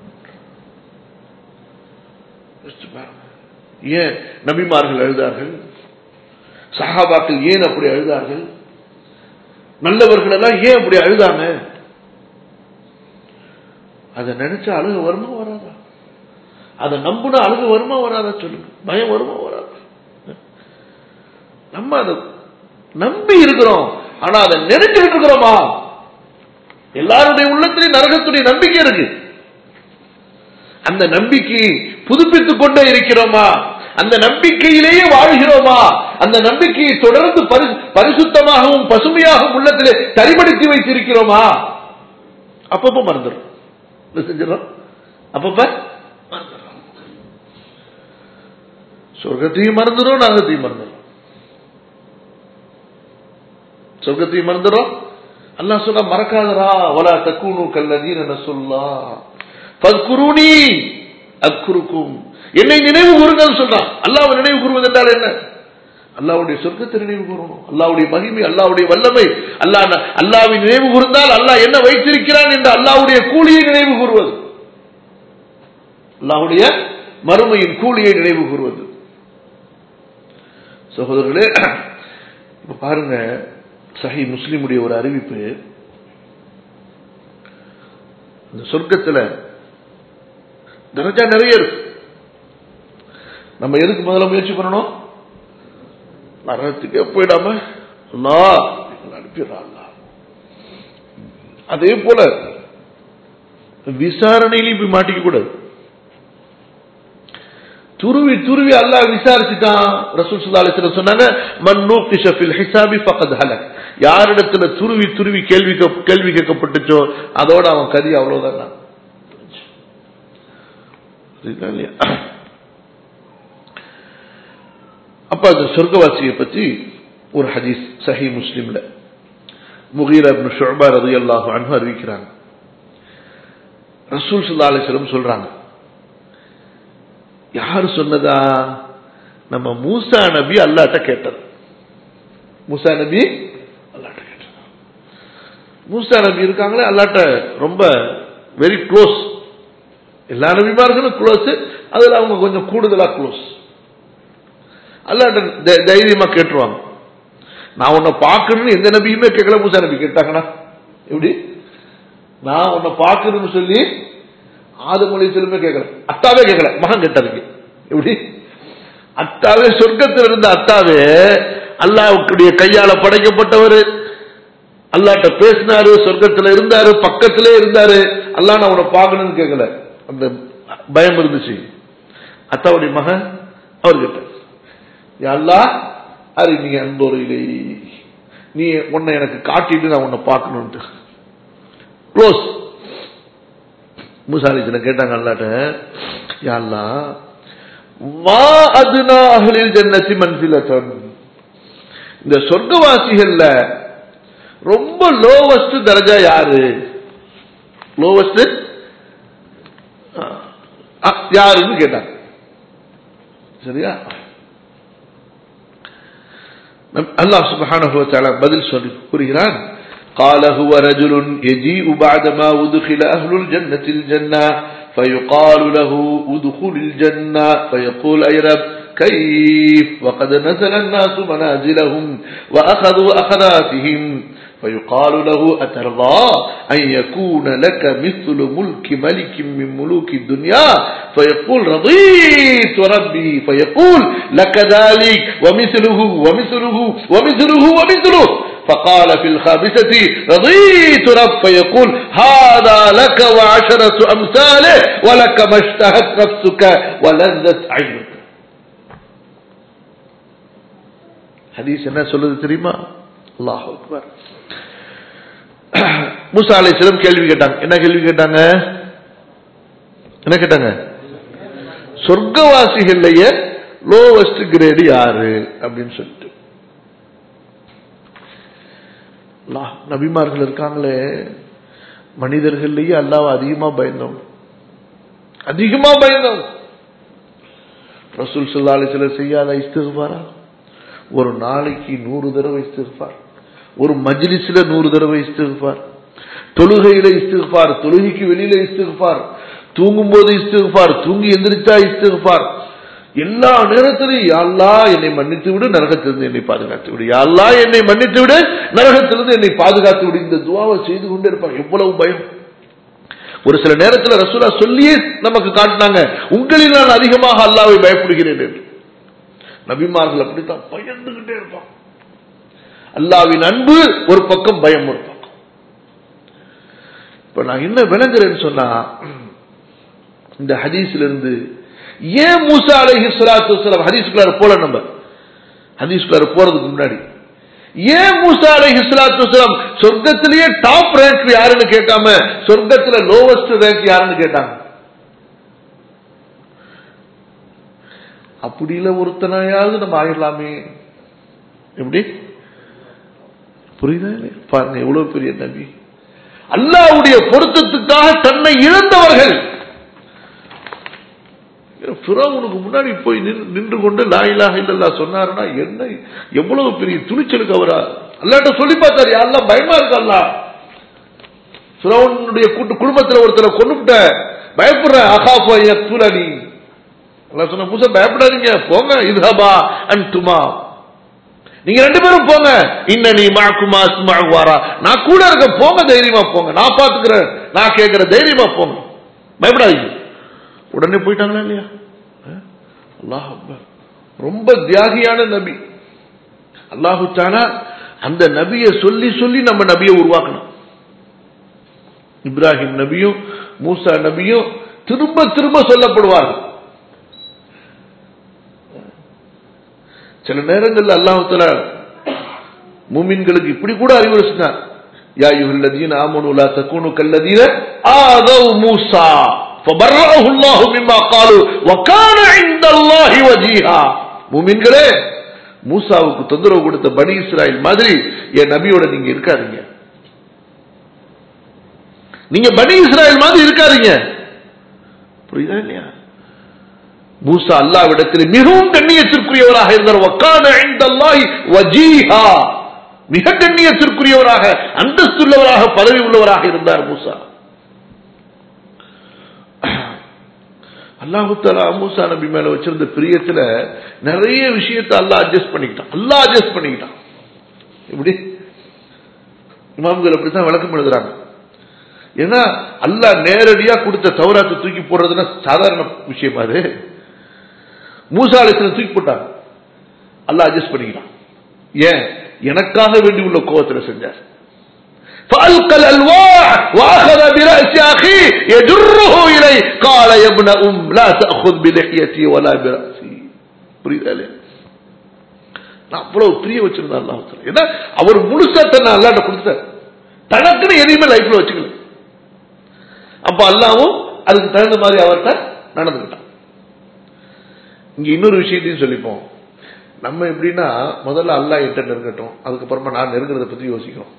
யோசிச்சு பாருங்க. ஏன் நபிமார்கள் அழுதார்கள் சஹாபாக்கள் ஏன் அப்படி அழுதார்கள் நல்லவர்கள் எல்லாம் ஏன் அப்படி அழுதாங்க அதை நினைச்சா அழுக வருமா வராதா அதை நம்புனா அழுக வருமா வராதா சொல்லுங்க பயம் வருமா வராதா நம்ம அதை நம்பி இருக்கிறோம் ஆனா அதை நினைச்சுக்கிட்டு இருக்கிறோமா எல்லாருடைய உள்ளத்திலையும் நரகத்துடைய நம்பிக்கை இருக்கு அந்த நம்பிக்கையை புதுப்பித்துக் கொண்டே இருக்கிறோமா அந்த நம்பிக்கையிலேயே வாழ்கிறோமா அந்த நம்பிக்கையை தொடர்ந்து பரி- பரிசுத்தமாகவும் பசுமையாகவும் உள்ளத்திலே தரிபடுத்தி வைத்திருக்கிறோமா அப்பப்ப மறந்துடும் என்ன செஞ்சிடறோம் அப்பப்ப மறந்துடுறோம். சொர்க்கத்தையும் மறந்துடும் நரகத்தையும் மறந்துடும் சொர்க்கத்தையும் மறந்துடும் அல்லாஹ் சொன்னா மறக்காதரா வலா தக்கூனு கல்லதீன நசுல்லா ஃபத்குருனி அத்குருக்கும் என்னை நினைவு கூறுங்கள் சொல்றான் அல்லாஹ்வை நினைவு கூறுவது என்றால் என்ன அல்லாஹ்வுடைய சொர்க்கத்தை நினைவு கூறணும் அல்லாஹ்வுடைய மகிமை அல்லாஹ்வுடைய வல்லமை அல்லாஹ் அல்லாஹ்வை நினைவு கூர்ந்தால் அல்லாஹ் என்ன வைத்திருக்கிறான் என்று அல்லாஹ்வுடைய கூலியை நினைவு கூறுவது அல்லாஹ்வுடைய மறுமையின் கூலியை நினைவு கூறுவது சகோதரர்களே இப்ப பாருங்க சஹி முஸ்லிமுடைய ஒரு அறிவிப்பு இந்த சொர்க்கத்துல தரஜா நிறைய இருக்கு நம்ம எதுக்கு முதல்ல முயற்சி பண்ணணும் நரகத்துக்கே போயிடாம அல்லாஹ் எங்களை அனுப்பிடுறா அல்லாஹ். அதே போல விசாரணையிலையும் போய் மாட்டிக்க கூடாது துருவி துருவி அல்லாஹ் விசாரிச்சுட்டான் ரசூல் ஸல்லல்லாஹு அலைஹி வஸல்லம் சொன்னாங்க மன் நூகிஷ ஃபில் ஹிசாபி ஃபகத் ஹலக் யாரிடத்துல துருவி துருவி கேள்வி கேப்- கேள்வி கேட்கப்பட்டுச்சோ அதோட அவன் கதி அவ்வளவுதான் புரியுதா இல்லையா? அப்ப அந்த சொர்க்கவாசியை பத்தி ஒரு ஹதீஸ் சஹி முஸ்லிம்ல முகீரா இப்னு ஷுஅபா ரலியல்லாஹு அன்ஹு அறிவிக்கிறாங்க ரசூல் ஸல்லல்லாஹு அலைஹி வஸல்லம் சொல்றாங்க யார் சொன்னதா நம்ம மூசா நபி அல்லாட்ட கேட்டது மூசா நபி அல்லாட்ட கேட்டது மூசா நபி இருக்காங்களே அல்லாட்ட ரொம்ப வெரி க்ளோஸ் எல்லா நபிமார்களும் க்ளோஸ் அதுல அவங்க கொஞ்சம் கூடுதலா க்ளோஸ் அல்லாட்ட தை- தைரியமா கேட்டுருவாங்க நான் உன்னை பார்க்கணும்னு எந்த நபியுமே கேட்கல மூசா நபி கேட்டாங்கண்ணா எப்படி நான் உன்னை பார்க்கணும்னு சொல்லி ஆதமொழி செல்லுமே கேட்கல அத்தாவே கேட்கல மகன் கேட்டாருங்க எப்படி அத்தாவே சொர்க்கத்தில் இருந்த அத்தாவே அல்லாவுக்குடைய கையால படைக்கப்பட்டவர் அல்லாட்ட பேசினாரு சொர்க்கத்துல இருந்தாரு பக்கத்திலே இருந்தாரு அல்லா நான் உன்னை பார்க்கணும்னு கேட்கல அந்த பயம் இருந்துச்சு அத்தாவுடைய மகன் அவர் கேட்டார் அல்லா அது நீ அன்போரிலே நீ உன்னை எனக்கு காட்டிட்டு நான் உன்னை பார்க்கணும்ட்டு க்ளோஸ் மூசாலிசனை கேட்டாங்க அல்லாட்ட யாழ்லா வா அதுனா அகலில் ஜன்னத்தி மன்சிலத்தன் இந்த சொர்க்கவாசிகள்ல ரொம்ப லோவஸ்ட் தரஜா யாரு லோவஸ்ட் யாருன்னு கேட்டாங்க சரியா அல்லாஹ் சுப்ஹானஹு வ தஆலா பதில் சொல்லி கூறுகிறான் قال هو رجل يجيء بعدما أدخل أهل الجنة الجنة فيقال له ادخل الجنة فيقول أي رب كيف وقد نزل الناس منازلهم وأخذوا أخذاتهم فيقال له أترضى أن يكون لك مثل ملك ملك من ملوك الدنيا فيقول رضيت ربي فيقول لك ذلك ومثله ومثله ومثله ومثله فقال في الخامسة رضيت رب فيقول هذا لك وعشرة أمثاله ولك ما اشتهت نفسك ولذت عينك حديث என்ன சொல்லுது தெரியுமா அல்லாஹ் அக்பர் மூசா அலைஹிஸ்ஸலாம் கேள்வி கேட்டாங்க என்ன கேள்வி கேட்டாங்க என்ன கேட்டாங்க சொர்க்கவாசிகள்லயே லோவஸ்ட் கிரேடு யாரு அப்படின்னு சொல்லிட்டு நபிமார்கள் இருக்காங்களே மனிதர்கள்லயே அல்லாவ அதிகமா பயந்தவங்க அதிகமா பயந்தவங்க ரசூல் சொல்லா சிலர் செய்யாத இஸ்திருப்பாரா ஒரு நாளைக்கு நூறு தடவை இஸ்திருப்பார் ஒரு மஜ்லிஸ்ல நூறு தடவை இஸ்திருப்பார் தொழுகையில இஸ்திருப்பார் தொழுகைக்கு வெளியில இஸ்திருப்பார் தூங்கும் போது இஸ்திருப்பார் தூங்கி எந்திரிச்சா இஸ்திருப்பார் எல்லா நேரத்திலும் யாழ்லா என்னை மன்னித்து விடு நரகத்திலிருந்து என்னை பாதுகாத்து விடு யாழ்லா என்னை மன்னித்து விடு நரகத்திலிருந்து என்னை பாதுகாத்து விடு இந்த துவாவை செய்து கொண்டே இருப்பாங்க எவ்வளவு பயம் ஒரு சில நேரத்தில் ரசூலா சொல்லியே நமக்கு காட்டினாங்க உங்களில் நான் அதிகமாக அல்லாவை பயப்படுகிறேன் என்று நபிமார்கள் அப்படித்தான் பயந்துகிட்டே இருப்பான் அல்லாவின் அன்பு ஒரு பக்கம் பயம் ஒரு பக்கம் இப்ப நான் என்ன விளங்குறேன்னு சொன்னா இந்த ஹதீஸ்ல இருந்து ஏன் மூசா அலஹி சலாத்து வலாம் ஹதீஸ்குள்ளார போல நம்ம ஹதீஸ்குள்ளார போறதுக்கு முன்னாடி ஏன் மூசா அலஹி சலாத்து வலாம் சொர்க்கத்திலேயே டாப் ரேங்க் யாருன்னு கேட்காம சொர்க்கத்துல லோவஸ்ட் ரேங்க் யாருன்னு கேட்டாங்க அப்படி இல்ல ஒருத்தனையாவது நம்ம ஆயிடலாமே எப்படி புரியுதா பாருங்க எவ்வளவு பெரிய நபி அல்லாவுடைய பொருத்தத்துக்காக தன்னை இழந்தவர்கள் உனக்கு முன்னாடி போய் நின்று கொண்டு லாயிலாக இல்லல்லா சொன்னாருன்னா என்ன எவ்வளவு பெரிய துணிச்சலுக்கு அவரா அல்லாட்ட சொல்லி பார்த்தாரு யாரெல்லாம் பயமா இருக்கல்ல சுரவனுடைய கூட்டு குடும்பத்தில் ஒருத்தரை கொண்டுபிட்ட பயப்படுற அகாஃபா துலனி அல்லா சொன்ன புதுசா பயப்படாதீங்க போங்க இதுஹபா அன்துமா நீங்க ரெண்டு பேரும் போங்க இன்னனி மாக்குமா சுமாகுவாரா நான் கூட இருக்க போங்க தைரியமா போங்க நான் பாத்துக்கிறேன் நான் கேட்கிற தைரியமா போங்க பயப்படாதீங்க உடனே போயிட்டாங்களா இல்லையா அல்லாஹ் ரொம்ப தியாகியான நபி அல்லாஹு தானா அந்த நபியை சொல்லி சொல்லி நம்ம நபியை உருவாக்கணும் இப்ராஹிம் நபியும் மூசா நபியும் திரும்ப திரும்ப சொல்லப்படுவார்கள் சில நேரங்களில் அல்லாஹால மூமின்களுக்கு இப்படி கூட அறிவுரை சொன்னார் யா யுஹல்லதீன ஆமனு லா தகுனு கல்லதீன ஆதவ் மூசா فبرأه الله مما قالوا وكان عند الله وجيها மூமின்களே மூசாவுக்கு தொந்தரவு கொடுத்த பனி இஸ்ராயல் மாதிரி என் நபியோட நீங்க இருக்காதீங்க நீங்க பனி இஸ்ராயல் மாதிரி இருக்காதீங்க புரியுதா இல்லையா மூசா அல்லாவிடத்தில் மிகவும் கண்ணியத்திற்குரியவராக இருந்தார் வக்கான ஐந்தல்லாஹி வஜீஹா மிக கண்ணியத்திற்குரியவராக அந்தஸ்துள்ளவராக பதவி உள்ளவராக இருந்தார் மூசா அல்லாஹு தலா மூசா நபி மேல வச்சிருந்த பிரியத்துல நிறைய விஷயத்தை அல்லாஹ் அட்ஜஸ்ட் பண்ணிக்கிட்டான் அல்லாஹ் அட்ஜஸ்ட் பண்ணிக்கிட்டான் இப்படி இமாம்கள் அப்படித்தான் விளக்கம் எழுதுறாங்க ஏன்னா அல்லாஹ் நேரடியா கொடுத்த தௌராத்தை தூக்கி போடுறதுன்னா சாதாரண விஷயம் அது மூசா அலிஸ்லாம் தூக்கி போட்டாங்க அல்லாஹ் அட்ஜஸ்ட் பண்ணிக்கிறான் ஏன் எனக்காக வேண்டி உள்ள கோவத்தில் செஞ்சார் فألقى الألواح وأخذ برأس أخيه يجره إليه قال يا ابن أم لا تأخذ بلحيتي ولا برأسي புரியுதா இல்லையா நான் அவ்வளவு பிரிய வச்சிருந்தேன் அல்லாஹ் ஏன்னா அவர் முழுசா தன்னை அல்லாட்ட கொடுத்தார் தனக்குன்னு எதையுமே லைஃப்ல வச்சுக்கல அப்ப அல்லாவும் அதுக்கு தகுந்த மாதிரி அவர்கிட்ட நடந்துக்கிட்டான் இங்க இன்னொரு விஷயத்தையும் சொல்லிப்போம் நம்ம எப்படின்னா முதல்ல அல்லாஹ் என்கிட்ட நெருங்கட்டும் அதுக்கப்புறமா நான் நெருங்குறத பத்தி யோசிக்கிறோம்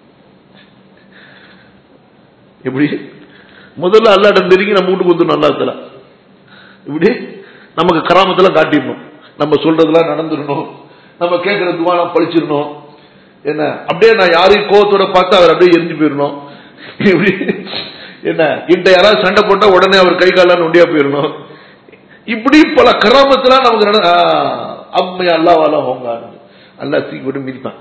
எப்படி முதல்ல அல்லாட்ட நெருங்கி நம்ம வீட்டுக்கு வந்துடணும் அல்லாத்துல இப்படி நமக்கு கராமத்தெல்லாம் காட்டிடணும் நம்ம சொல்றதெல்லாம் நடந்துடணும் நம்ம கேட்கற துவானம் பழிச்சிடணும் என்ன அப்படியே நான் யாரையும் கோவத்தோட பார்த்து அவர் அப்படியே எரிஞ்சு போயிடணும் இப்படி என்ன இந்த யாராவது சண்டை போட்டா உடனே அவர் கை காலாம் நொண்டியா போயிடணும் இப்படி பல கராமத்தெல்லாம் நமக்கு நட அம்மை அல்லாவால ஹோங்க அல்லா தூக்கி போட்டு மிதிப்பான்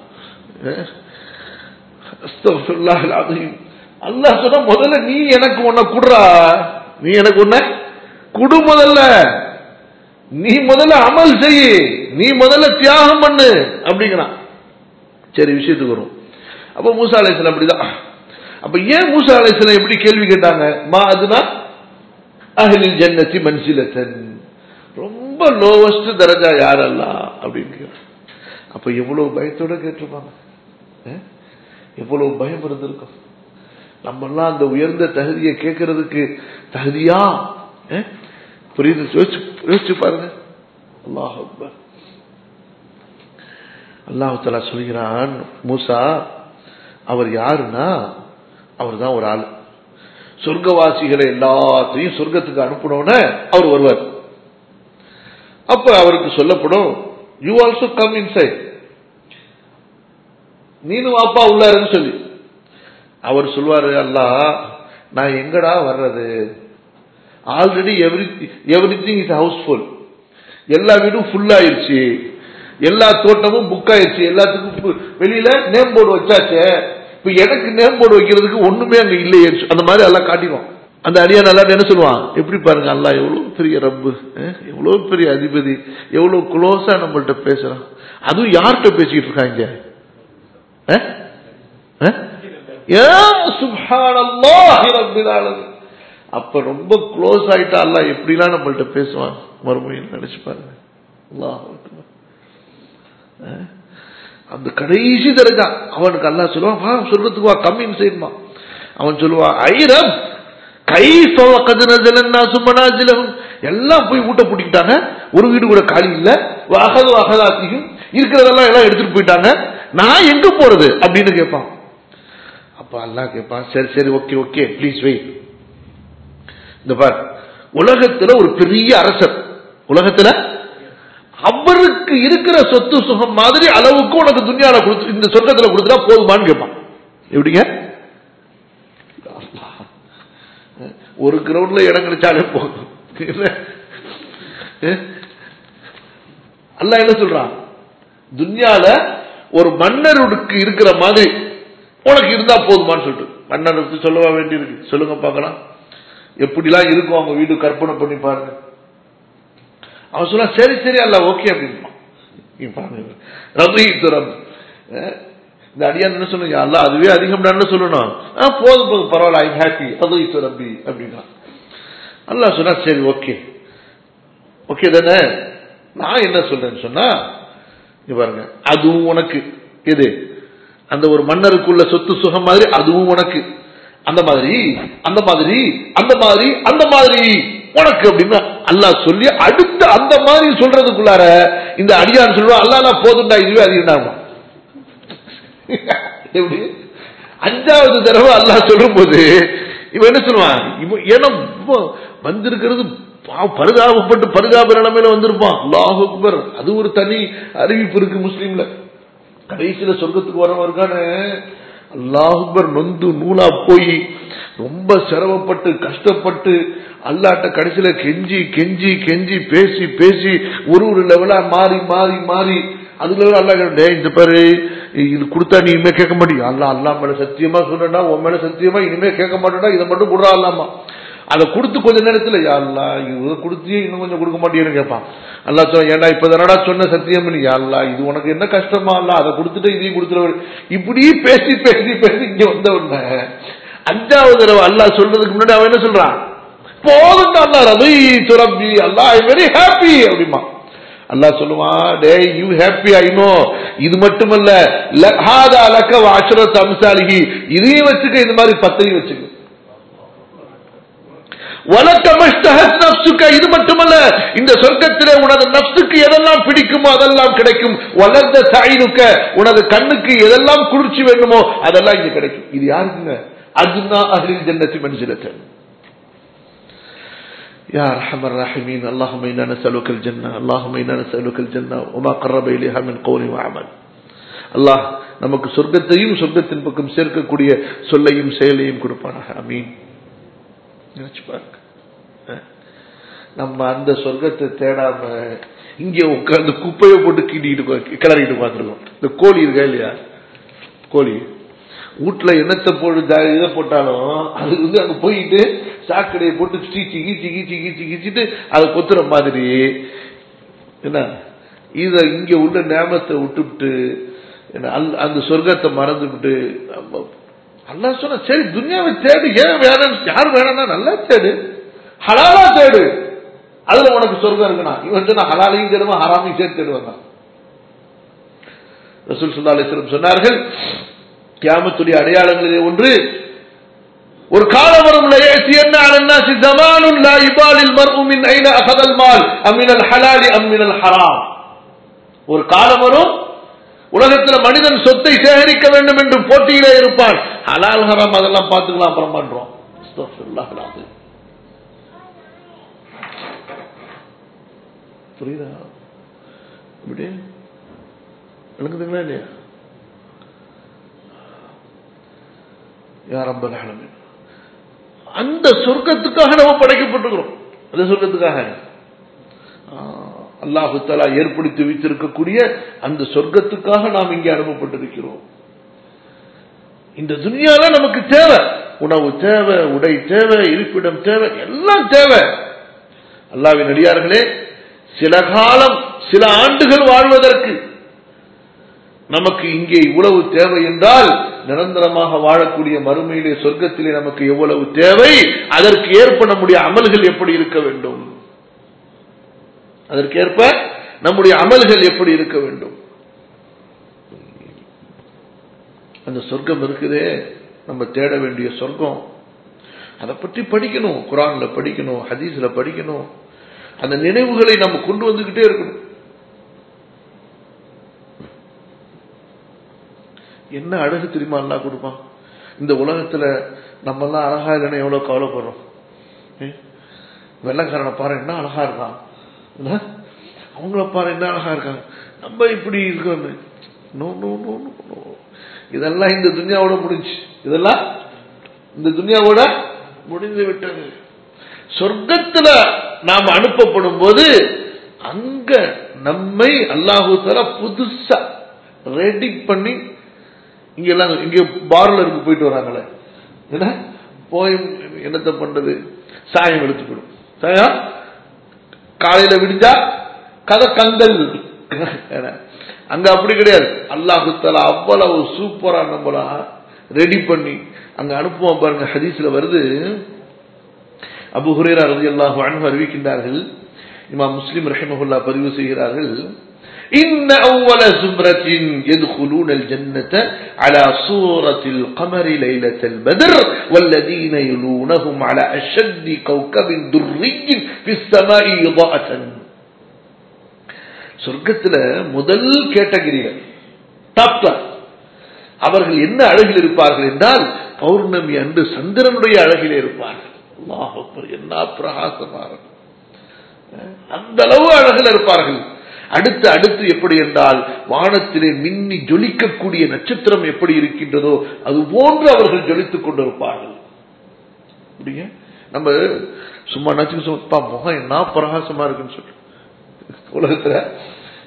அல்லாஹ் சொன்ன முதல்ல நீ எனக்கு உன்னை குடுறா நீ எனக்கு உன்ன குடு முதல்ல நீ முதல்ல அமல் செய் நீ முதல்ல தியாகம் பண்ணு அப்படிங்கிறான் சரி விஷயத்துக்கு வரும் அப்ப மூசா அலைசன் அப்படிதான் அப்ப ஏன் மூசா அலைசன் எப்படி கேள்வி கேட்டாங்க மா அதுனா அகலில் ஜன்னத்தி மன்சிலத்தன் ரொம்ப லோவஸ்ட் தரஜா யாரெல்லாம் அப்படின்னு கேட்கிறான். அப்ப எவ்வளவு பயத்தோட கேட்டிருப்பாங்க அஹ்? எவ்வளவு பயம் இருந்திருக்கும் நம்ம எல்லாம் அந்த உயர்ந்த தகுதியை கேட்கறதுக்கு தகுதியா அஹ்? புரியுது யோசிச்சு யோசிச்சு பாருங்க அல்லாஹ் அக்பர் அல்லாஹால சொல்கிறான் மூசா அவர் யாருன்னா அவர் தான் ஒரு ஆள் சொர்க்கவாசிகளை எல்லாத்தையும் சொர்க்கத்துக்கு அனுப்பினோன்னு அவர் வருவார் அப்ப அவருக்கு சொல்லப்படும் யூ ஆல்சோ கம் இன்சைட் நீனும் வாப்பா உள்ளாருன்னு சொல்லி அவர் சொல்வாரு அல்லா நான் எங்கடா வர்றது already every everything is housefull எல்லா வீடும் ஃபுல் ஆயிருச்சு எல்லா தோட்டமும் புக் ஆயிருச்சு எல்லாத்துக்கும் பு- வெளியில நேம் போர்டு வச்சாச்சு இப்ப எனக்கு நேம் போர்டு வைக்கிறதுக்கு ஒண்ணுமே அங்க இல்லையே அந்த மாதிரி எல்லாம் காட்டிடுவான் அந்த அடியா நல்லா என்ன சொல்லுவான் எப்படி பாருங்க அல்லாஹ் எவ்வளவு பெரிய ரப்பு அஹ், எவ்வளவு பெரிய அதிபதி எவ்வளவு க்ளோஸா நம்மள்ட்ட பேசுறான் அதுவும் யார்கிட்ட பேசிக்கிட்டு இருக்காங்க அஹ்? அஹ்? யா சுப்ஹானல்லாஹி ரப்பில் ஆலமீன். அப்ப ரொம்ப க்ளோஸ் ஆயிட்டா அல்லாஹ் எப்படிலாம் நம்மள்ட்ட பேசுவான் மறுமையில் நினைச்சு பாருங்க அல்லாஹ் அக்பர். அஹ்? அந்த கடைசி தரஜா அவனுக்கு அல்லாஹ் சொல்லுவான் வா சொர்க்கத்துக்கு வா கம்மின்னு செய்யுமா அவன் சொல்லுவான் ஐரம் கை கதினஜலன்னா சும்மனாஜிலும் எல்லாம் போய் ஊட்ட பூட்டிக்கிட்டாங்க ஒரு வீடு கூட காலி இல்ல அகது அகதாத்தியும் இருக்கிறதெல்லாம் எல்லாம் எடுத்துட்டு போயிட்டாங்க நான் எங்க போறது அப்படின்னு கேட்பான் அப்ப அல்லாஹ் கேட்பான் சரி சரி ஓகே ஓகே ப்ளீஸ் வெயிட் இந்த பார் உலகத்துல ஒரு பெரிய அரசர் உலகத்துல அவருக்கு இருக்கிற சொத்து சுகம் மாதிரி அளவுக்கு உனக்கு துன்யால கொடுத்து இந்த சொர்க்கத்துல கொடுத்துட்டா போதுமான்னு கேட்பான் எப்படிங்க ஒரு கிரவுண்ட்ல இடம் கிடைச்சாலே போதும் இல்ல? அல்லாஹ் என்ன சொல்றான் துன்யால ஒரு மன்னருக்கு இருக்கிற மாதிரி உனக்கு இருந்தா போதுமான்னு சொல்லிட்டு மன்னருக்கு சொல்லவா வேண்டியிருக்கு சொல்லுங்க பார்க்கலாம் எப்படிலாம் இருக்கும் அவங்க வீடு கற்பனை பண்ணி பாருங்க அவன் சொல்ல சரி சரி அல்ல ஓகே அப்படின்னு ரபீத்து ரப் அஹ், இந்த அடியான் என்ன சொல்லுங்க அல்ல அதுவே அதிகம் சொல்லணும் ஆ, போதும் போதும் பரவாயில்ல ஐ ஹாப்பி ரபீத்து ரப்பி அப்படின்னா அல்லாஹ் சொன்னா சரி ஓகே ஓகே தானே நான் என்ன சொல்றேன்னு சொன்னா இங்க பாருங்க அதுவும் உனக்கு எது அந்த ஒரு மன்னருக்குள்ள சொத்து சுகம் மாதிரி அதுவும் உனக்கு அந்த மாதிரி அந்த மாதிரி அந்த மாதிரி அந்த மாதிரி உனக்கு அப்படின்னு அல்லாஹ் சொல்லி அடுத்து அந்த மாதிரி சொல்றதுக்குள்ளார இந்த அடியான் சொல்லுவா அல்லாஹ் நான் போதும்டா இதுவே அதிகம் எப்படி அஞ்சாவது தடவை அல்லாஹ் சொல்லும் போது இவன் என்ன சொல்லுவான் இவன் ஏன்னா இவன் வந்திருக்கிறது பாவம் பரிதாபப்பட்டு பரிதாப நிலைமையில வந்திருப்பான் அல்லாஹ் அக்பர் அது ஒரு தனி அறிவிப்பு இருக்கு முஸ்லீம்ல கடைசியில சொர்க்கத்துக்கு வரவன் இருக்கானு அல்லாஹ் அக்பர் நொந்து நூலா போய் ரொம்ப சிரமப்பட்டு கஷ்டப்பட்டு அல்லாட்ட கடைசியில கெஞ்சி கெஞ்சி கெஞ்சி பேசி பேசி ஒரு ஒரு லெவலா மாறி மாறி மாறி அதுல அல்லா டேய் இந்த பாரு இது கொடுத்தா நீ இனிமே கேட்க மாட்டியா அல்லா அல்லா மேல சத்தியமா சொல்றா உன் மேல சத்தியமா இனிமே கேட்க மாட்டேடா இதை மட்டும் கொடுறா அல்லாமா அதை கொடுத்து கொஞ்ச நேரத்துல யா அல்லா இது கொடுத்து இன்னும் கொஞ்சம் கொடுக்க மாட்டேன்னு கேட்பான் அல்லா சொல்ல ஏன்டா இப்ப தானடா சொன்ன சத்தியம் நீ யா அல்லா இது உனக்கு என்ன கஷ்டமா அல்ல அதை கொடுத்துட்டு இதையும் கொடுத்துருவாரு இப்படி பேசி பேசி பேசி இங்க வந்த உடனே அஞ்சாவது தடவை அல்லாஹ் சொல்றதுக்கு முன்னாடி அவன் என்ன சொல்றான் போதும் அல்லா ரவி துரப்பி அல்லா ஐ வெரி ஹாப்பி அப்படிமா அல்லாஹ் சொல்லுவான் day you happy I know இது மட்டுமல்ல லஹாதா லக்க அஷரத் அம்சாலிகி இதையும் வச்சுக்க இந்த மாதிரி பத்தையும் வச்சுக்க இது மட்டுமல்ல இந்த சொர்க்கத்திலே உனது நப்சுக்கு எதெல்லாம் பிடிக்குமோ அதெல்லாம் கிடைக்கும் வளர்ந்த தாயினுக்க உனது கண்ணுக்கு எதெல்லாம் குளிர்ச்சி வேண்டுமோ அதெல்லாம் இங்க கிடைக்கும் இது யாருக்குங்க அதுனா அஹ்லில் ஜன்னத்தி மன்சிலத்தன் يا ارحم الراحمين اللهم انا نسالك الجنه اللهم انا نسالك الجنه وما قرب اليها من قول وعمل அல்லாஹ் நமக்கு சொர்க்கத்தையும் சொர்க்கத்தின் பக்கம் சேர்க்கக்கூடிய சொல்லையும் செயலையும் கொடுப்பானாக அமீன் நினைச்சு பாருங்க நம்ம அந்த சொர்க்கத்தை தேடாம இங்க உட்கார்ந்து குப்பையை போட்டு கிண்டிட்டு கிளறிட்டு பார்த்துருக்கோம் இந்த கோழி இருக்கா இல்லையா கோழி வீட்டுல என்னத்தை போட்டு இதை போட்டாலும் அது வந்து அங்க போயிட்டு சாக்கடையை போட்டு சீச்சி கீச்சி கீச்சி கீச்சி கீச்சிட்டு அதை கொத்துற மாதிரி என்ன இத இங்க உள்ள நேமத்தை விட்டுவிட்டு அந்த சொர்க்கத்தை மறந்து விட்டு அல்லா சொன்ன சரி துனியாவை தேடு ஏன் வேணும் யார் வேணும்னா நல்லா தேடு ஹலாலா தேடு அதுல உனக்கு சொர்க்கம் இருக்குண்ணா இவன் சொன்னா ஹலாலையும் தேடுவான் ஹராமையும் சேர்த்து தேடுவாங்க ரசூல் சுல்லா அலிஸ்லம் சொன்னார்கள் கியாமத்துடைய அடையாளங்களிலே ஒன்று ஒரு காலம் வரும் என்ன அலன்னாசி ஜமானுல் லா இபாலில் மர்உ மின் ஐன அகதல் மால் அமினல் ஹலாலி அம்மினல் ஹராம் ஒரு காலம் வரும் உலகத்தில் மனிதன் சொத்தை சேகரிக்க வேண்டும் என்று போட்டியிலே இருப்பான் ஹலால் ஹராம் அதெல்லாம் பார்த்துக்கலாம் அப்புறம் பண்றோம் புரியுதா இப்படி விளங்குதுங்களா இல்லையா யார் ரப்பல் ஆலமீன் அந்த சொர்க்கத்துக்காக நம்ம படைக்கப்பட்டிருக்கிறோம் அந்த சொர்க்கத்துக்காக அல்லாஹு தலா ஏற்படுத்தி வைத்திருக்கக்கூடிய அந்த சொர்க்கத்துக்காக நாம் இங்கே அனுப்பப்பட்டிருக்கிறோம் இந்த துனியால நமக்கு தேவை உணவு தேவை உடை தேவை இருப்பிடம் தேவை எல்லாம் தேவை அல்லாவின் அடியார்களே சில காலம் சில ஆண்டுகள் வாழ்வதற்கு நமக்கு இங்கே இவ்வளவு தேவை என்றால் நிரந்தரமாக வாழக்கூடிய மறுமையிலே சொர்க்கத்திலே நமக்கு எவ்வளவு தேவை அதற்கு ஏற்ப நம்முடைய அமல்கள் எப்படி இருக்க வேண்டும் அதற்கேற்ப நம்முடைய அமல்கள் எப்படி இருக்க வேண்டும் அந்த சொர்க்கம் இருக்குதே நம்ம தேட வேண்டிய சொர்க்கம் அதை பற்றி படிக்கணும் குரான்ல படிக்கணும் ஹதீஸ்ல படிக்கணும் அந்த நினைவுகளை நம்ம கொண்டு வந்துகிட்டே இருக்கணும் என்ன அழகு தெரியுமா எல்லாம் கொடுப்பான் இந்த உலகத்துல நம்ம எல்லாம் அழகா இல்லைன்னு எவ்வளவு கவலைப்படுறோம் வெள்ளக்காரனை பாரு என்ன அழகா இருக்கான் அவங்கள பாரு என்ன அழகா இருக்காங்க நம்ம இப்படி இருக்கோம் நோ நோ நோ நோ இதெல்லாம் இந்த துன்யாவோட முடிஞ்சு இதெல்லாம் இந்த துன்யாவோட முடிந்து விட்டது சொர்க்கத்துல நாம் அனுப்பப்படும் போது அங்க நம்மை அல்லாஹு தர புதுசா ரெடி பண்ணி இங்க எல்லாம் இங்க பார்ல இருக்கு போயிட்டு வராங்களே என்ன போய் என்னத்தை பண்றது சாயம் எடுத்துக்கணும் சாயம் காலையில விடிஞ்சா கதை கந்தல் அங்க அப்படி கிடையாது அல்லாஹு தலா அவ்வளவு சூப்பரா நம்மளா ரெடி பண்ணி அங்க அனுப்புவோம் பாருங்க ஹதீஸ்ல வருது அபு ஹுரேரா ரதி அல்லாஹு அன்பு அறிவிக்கின்றார்கள் இமா முஸ்லிம் ரஹிமஹுல்லா பதிவு செய்கிறார்கள் إن أول زمرة يدخلون الجنة على صورة القمر ليلة البدر والذين يلونهم على أشد كوكب دري في السماء إضاءة சொர்க்கத்துல முதல் கேட்டகிரிகள் டாப் கிளாஸ் அவர்கள் என்ன அழகில் இருப்பார்கள் என்றால் பௌர்ணமி அன்று சந்திரனுடைய அழகிலே இருப்பார்கள் அல்லாஹ் என்ன பிரகாசமாக அந்த அளவு அழகில் இருப்பார்கள் அடுத்து அடுத்து எப்படி என்றால் வானத்திலே மின்னி ஜொலிக்கக்கூடிய நட்சத்திரம் எப்படி இருக்கின்றதோ அது போன்று அவர்கள் ஜொலித்துக் கொண்டிருப்பார்கள் அப்படிங்க நம்ம சும்மா நச்சுக்கு சும்மா முகம் என்ன பிரகாசமா இருக்குன்னு சொல்லி உலகத்துல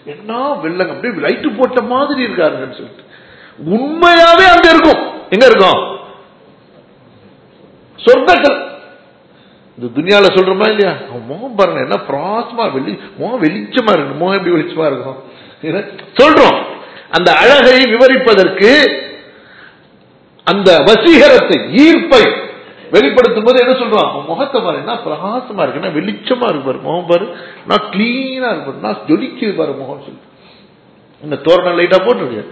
என்ன வெள்ளங்க அப்படியே லைட்டு போட்ட மாதிரி இருக்காருங்கன்னு சொல்லிட்டு உண்மையாவே அங்க இருக்கும் எங்க இருக்கும் சொர்க்கத்தில் இந்த துனியால சொல்றோமா இல்லையா அவன் முகம் பாருங்க என்ன பிராசமா வெளி முகம் வெளிச்சமா இருக்கு முகம் எப்படி வெளிச்சமா இருக்கும் என்ன? சொல்றோம் அந்த அழகை விவரிப்பதற்கு அந்த வசீகரத்தை ஈர்ப்பை வெளிப்படுத்தும் போது என்ன சொல்றான் அவன் முகத்தை பாரு என்ன பிரகாசமா இருக்கு என்ன வெளிச்சமா இருக்கு பாரு முகம் பாரு நான் கிளீனா இருக்கு பாரு நான் ஜொலிக்குது பாரு முகம் சொல்லி இந்த தோரணம் லைட்டா போட்டுருக்கு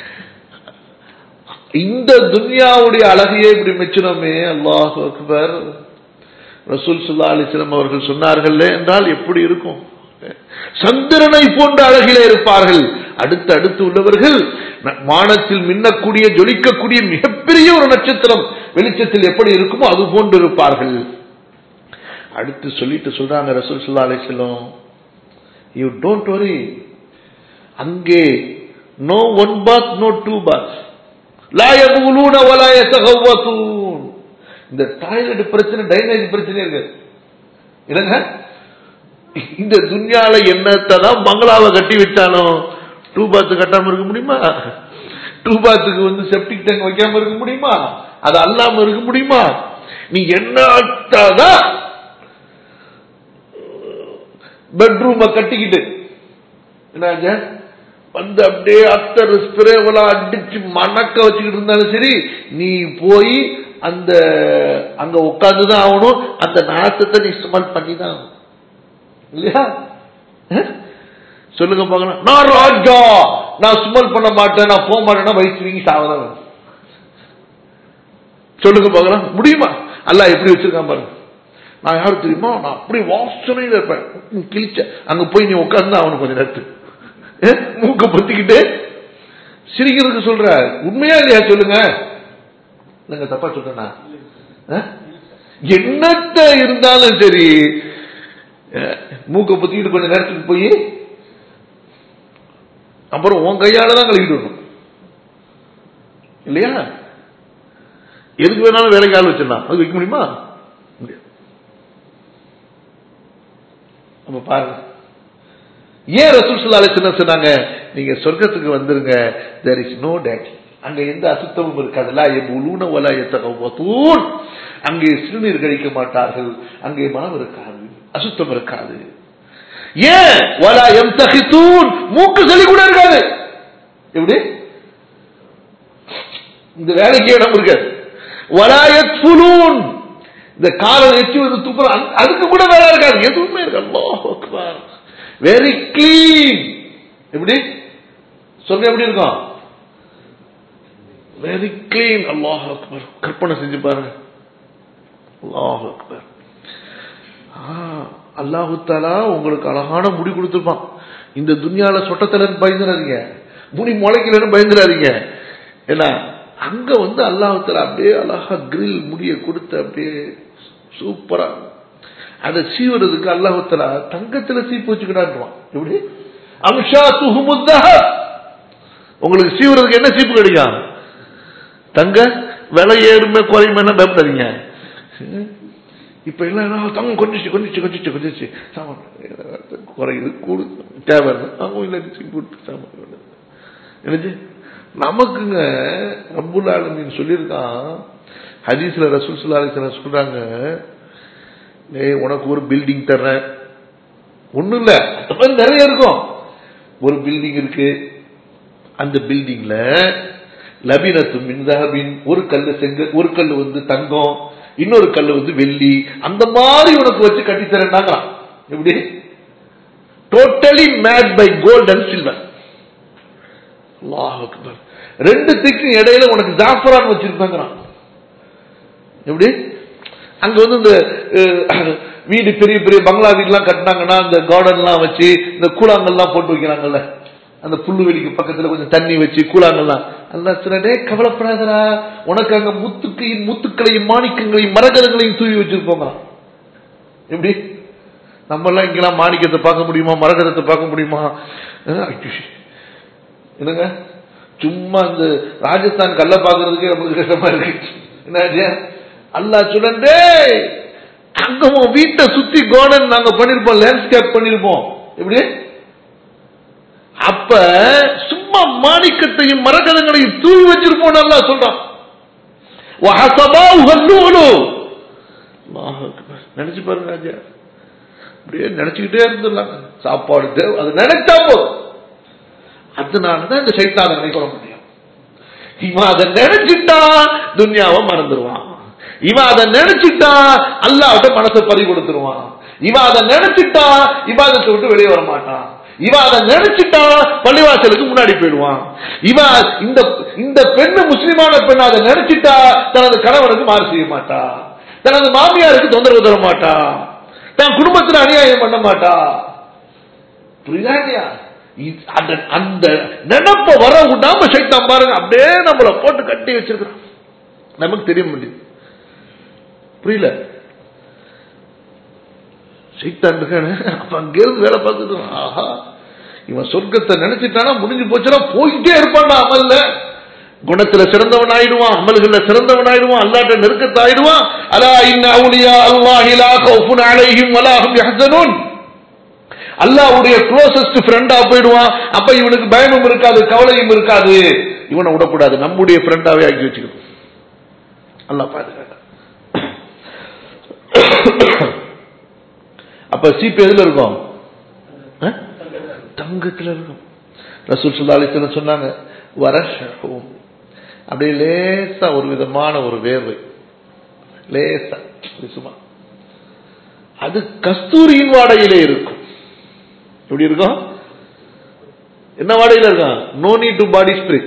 இந்த துன்யாவுடைய அழகையே இப்படி மெச்சினோமே அல்லாஹ் அக்பர் ரசூல் சுல்லா அலிஸ்லம் அவர்கள் சொன்னார்கள் என்றால் எப்படி இருக்கும் சந்திரனை போன்ற அழகிலே இருப்பார்கள் அடுத்து அடுத்து உள்ளவர்கள் ந- வானத்தில் மின்னக்கூடிய ஜொலிக்கக்கூடிய மிகப்பெரிய ஒரு நட்சத்திரம் வெளிச்சத்தில் எப்படி இருக்குமோ அது போன்று இருப்பார்கள் அடுத்து சொல்லிட்டு சொல்றாங்க ரசூல் சுல்லா அலிஸ்லம் யூ டோன்ட் வரி அங்கே no one bath no two bath லா யபூலூன வலா யதகவ்வதூன் இந்த டாய்லெட் பிரச்சனை டைனேஜ் பிரச்சனை இருக்கு இல்லைங்க இந்த துன்யால என்னத்தை தான் பங்களாவை கட்டி வச்சாலும் டூ பாத் கட்டாம இருக்க முடியுமா டூ பாத்துக்கு வந்து செப்டிக் டேங்க் வைக்காம இருக்க முடியுமா அது அல்லாம இருக்க முடியுமா நீ என்னத்தான் பெட்ரூமை கட்டிக்கிட்டு என்னாச்சு வந்து அப்படியே அத்தர் ஸ்ப்ரேவெல்லாம் அடிச்சு மணக்க வச்சுக்கிட்டு இருந்தாலும் சரி நீ போய் அந்த அங்க உட்கார்ந்து தான் ஆகணும் அந்த நாசத்தை நீ ஸ்மெல் பண்ணி தான் ஆகணும் இல்லையா அஹ்? சொல்லுங்க பார்க்கலாம் நான் ராஜா நான் ஸ்மெல் பண்ண மாட்டேன் நான் போக மாட்டேன்னா வயிற்று வீங்கி சாவதான் வேணும். சொல்லுங்க பார்க்கலாம் முடியுமா அல்லாஹ் எப்படி வச்சிருக்கான் பாருங்க நான் யாரு தெரியுமா நான் அப்படி வாசனையில இருப்பேன் ம், கிழிச்ச அங்க போய் நீ உட்கார்ந்து அவனுக்கு கொஞ்ச நேரத்துக்கு ஏ, மூக்க பொத்திக்கிட்டு சிரிக்கிறதுக்கு சொல்ற உண்மையா இல்லையா சொல்லுங்க இல்லைங்க தப்பா சொல்றேனா அஹ்? என்னத்த இருந்தாலும் சரி அஹ், மூக்க பொத்திக்கிட்டு கொஞ்ச நேரத்துக்கு போய் அப்புறம் உன் கையால தான் கழுவிட்டு வரணும் இல்லையா எதுக்கு வேணாலும் வேலைக்கு ஆள் வச்சிடலாம் அது வைக்க முடியுமா முடியாது அப்ப பாருங்க ஏன் ரசூல் ஸல்லல்லாஹு அலைஹி வஸல்லம் சொன்னாங்க நீங்க சொர்க்கத்துக்கு வந்துருங்க தேர் இஸ் நோ டேட் அங்க எந்த அசுத்தமும் இருக்காது லா யபுலூன வலா யத்தகவதூன் அங்கே சிறுநீர் கழிக்க மாட்டார்கள் அங்கே மனம் இருக்காது அசுத்தம் இருக்காது ஏன் வலா யம்தஹிதூன் மூக்கு சளி கூட இருக்காது எப்படி இந்த வேலைக்கு இடம் இருக்காது வலா யத்ஃபுலூன் இந்த காலம் எச்சி வந்து துப்புற அதுக்கு கூட வேலை இருக்காது எதுவுமே இருக்கு அல்லாஹ் அக்பர் வெரி கிளீன் எப்படி சொல்ல எப்படி இருக்கும் வெரி கிளீன் அல்லாஹ் அக்பர் கற்பனை செஞ்சு பாருங்க அல்லாஹ் அக்பர் அல்லாஹு தாலா உங்களுக்கு அழகான முடி கொடுத்துருப்பான் இந்த துன்யால சொட்டத்திலன்னு பயந்துடாதீங்க முடி முளைக்கலன்னு பயந்துடாதீங்க என்ன அங்க வந்து அல்லாஹு தாலா அப்படியே அழகா கிரில் முடிய கொடுத்து அப்படியே சூப்பரா அதை சீவுறதுக்கு அல்லாஹு தாலா தங்கத்துல சீப்பு வச்சுக்கிட்டான்றான் எப்படி அம்ஷா துஹுமுத்தஹ உங்களுக்கு சீவுறதுக்கு என்ன சீப்பு கிடைக்கும் தங்க விலை ஏறுமே குறையுமே பயப்படாதீங்க இப்ப என்ன தங்கம் கொஞ்சிச்சு கொஞ்சிச்சு கொஞ்சிச்சு கொஞ்சிச்சு சாமான் குறையுது கூடு தேவை அவங்க இல்லை போட்டு சாமான் என்னது நமக்குங்க ரப்புல் ஆலமீன் சொல்லியிருக்கான் ஹதீஸ்ல ரசூல் ஸல்லல்லாஹு அலைஹி வஸல்லம் சொல்றாங்க ஏய் உனக்கு ஒரு பில்டிங் தர்றேன் ஒண்ணும் இல்ல அந்த மாதிரி நிறைய இருக்கும் ஒரு பில்டிங் இருக்கு அந்த பில்டிங்ல லபினத்து மின்தகபின் ஒரு கல்லு செங்க ஒரு கல்லு வந்து தங்கம் இன்னொரு கல்லு வந்து வெள்ளி அந்த மாதிரி உனக்கு வச்சு கட்டித்தரேன்டாங்க எப்படி totally made by gold and silver அல்லாஹ் அக்பர் ரெண்டு திக்கும் இடையில உனக்கு ஜாஃபரான் வச்சிருப்பாங்கிறான் எப்படி அங்க வந்து இந்த அஹ், வீடு பெரிய பெரிய பங்களா வீடுலாம் கட்டினாங்கன்னா இந்த கார்டன்லாம் வச்சு இந்த கூழாங்கல்லாம் போட்டு வைக்கிறாங்கல்ல அந்த புல்லுவெளிக்கு பக்கத்துல கொஞ்சம் தண்ணி வச்சு கூழாங்கல்லாம் அல்ல சிலடே கவலைப்படாதடா உனக்கு அங்க முத்துக்கையும் முத்துக்களையும் மாணிக்கங்களையும் மரகதங்களையும் தூவி வச்சிருப்போங்களாம் எப்படி நம்ம எல்லாம் இங்கெல்லாம் மாணிக்கத்தை பார்க்க முடியுமா மரகதத்தை பார்க்க முடியுமா அஹ், ஐயோ. என்னங்க சும்மா இந்த ராஜஸ்தான் கல்ல பாக்குறதுக்கே நமக்கு கஷ்டமா இருக்கு என்ன அல்லாஹ் சொல்லண்டே அங்க உன் வீட்டை சுத்தி கார்டன் நாங்க பண்ணிருப்போம் லேண்ட்ஸ்கேப் பண்ணிருப்போம் எப்படி அப்ப சும்மா மாணிக்கத்தையும் மரகதங்களையும் தூவி வச்சிருப்போம் நல்லா சொல்றான் وَحَسَبَاهُ اللُّؤْلُؤُ அல்லாஹ் அக்பர். நினைச்சு பாருங்க ராஜா அப்படியே நினைச்சுக்கிட்டே இருந்துடலாம் சாப்பாடு தேவை அது நினைச்சா போதும் அதனாலதான் இந்த சைத்தான நினைக்க முடியும் இவன் அதை நினைச்சிட்டா துன்யாவை மறந்துடுவான் இவன் அதை நினைச்சிட்டா அல்லாஹ்ட்ட மனசை பறி கொடுத்துருவான் இவன் அதை நினைச்சிட்டா இவாதத்தை விட்டு வெளியே வர மாட்டான் இவன் அதை நினைச்சிட்டா பள்ளிவாசலுக்கு முன்னாடி போயிடுவான் இவன் இந்த இந்த பெண்ணு முஸ்லிமான பெண் அதை நினைச்சிட்டா தனது கணவனுக்கு மாறு செய்ய மாட்டா தனது மாமியாருக்கு தொந்தரவு தர மாட்டா தன் குடும்பத்துல அநியாயம் பண்ண மாட்டா புரியுதா இல்லையா இது- அந்த அந்த நினப்ப வர விடாம சைத்தான் பாருங்க அப்படியே நம்மள போட்டு கட்டி வச்சிருக்கிறான் நமக்கு தெரிய முடியுது புரியல சைத்தான் இருக்கானே அப்ப அங்கிருந்து வேலை பார்த்துட்டு ஆஹா இவன் சொர்க்கத்தை நினைச்சிட்டானா முடிஞ்சு போச்சுன்னா போயிட்டே இருப்பான்டா அமல்ல குணத்துல சிறந்தவன் ஆயிடுவான் அமல்கள்ல சிறந்தவன் ஆயிடுவான் அல்லாட்ட நெருக்கத்தை ஆயிடுவான் அலா இன்ன அவுலியா அல்லாஹி லா கௌஃபுன் அலைஹிம் வலா ஹும் யஹ்சனூன் அல்லாஹ்வுடைய க்ளோசஸ்ட் ஃப்ரெண்டா போயிடுவான் அப்ப இவனுக்கு பயமும் இருக்காது கவலையும் இருக்காது இவனை விடக்கூடாது நம்முடைய ஃப்ரெண்டாவே ஆக்கி வச்சுக்கணும் அல்லாஹ் பாதுகாக்க அப்ப சீப்பு எதுல இருக்கும் அஹ்? தங்கத்துல இருக்கும் ரசூல் சுல்லா அலிஸ்லாம் சொன்னாங்க வரஷகும் அப்படியே லேசா ஒரு விதமான ஒரு வேர்வை லேசா இப்படி சும்மா அது கஸ்தூரியின் வாடையிலே இருக்கும் எப்படி இருக்கும் என்ன வாடையில இருக்கும் no need to body spray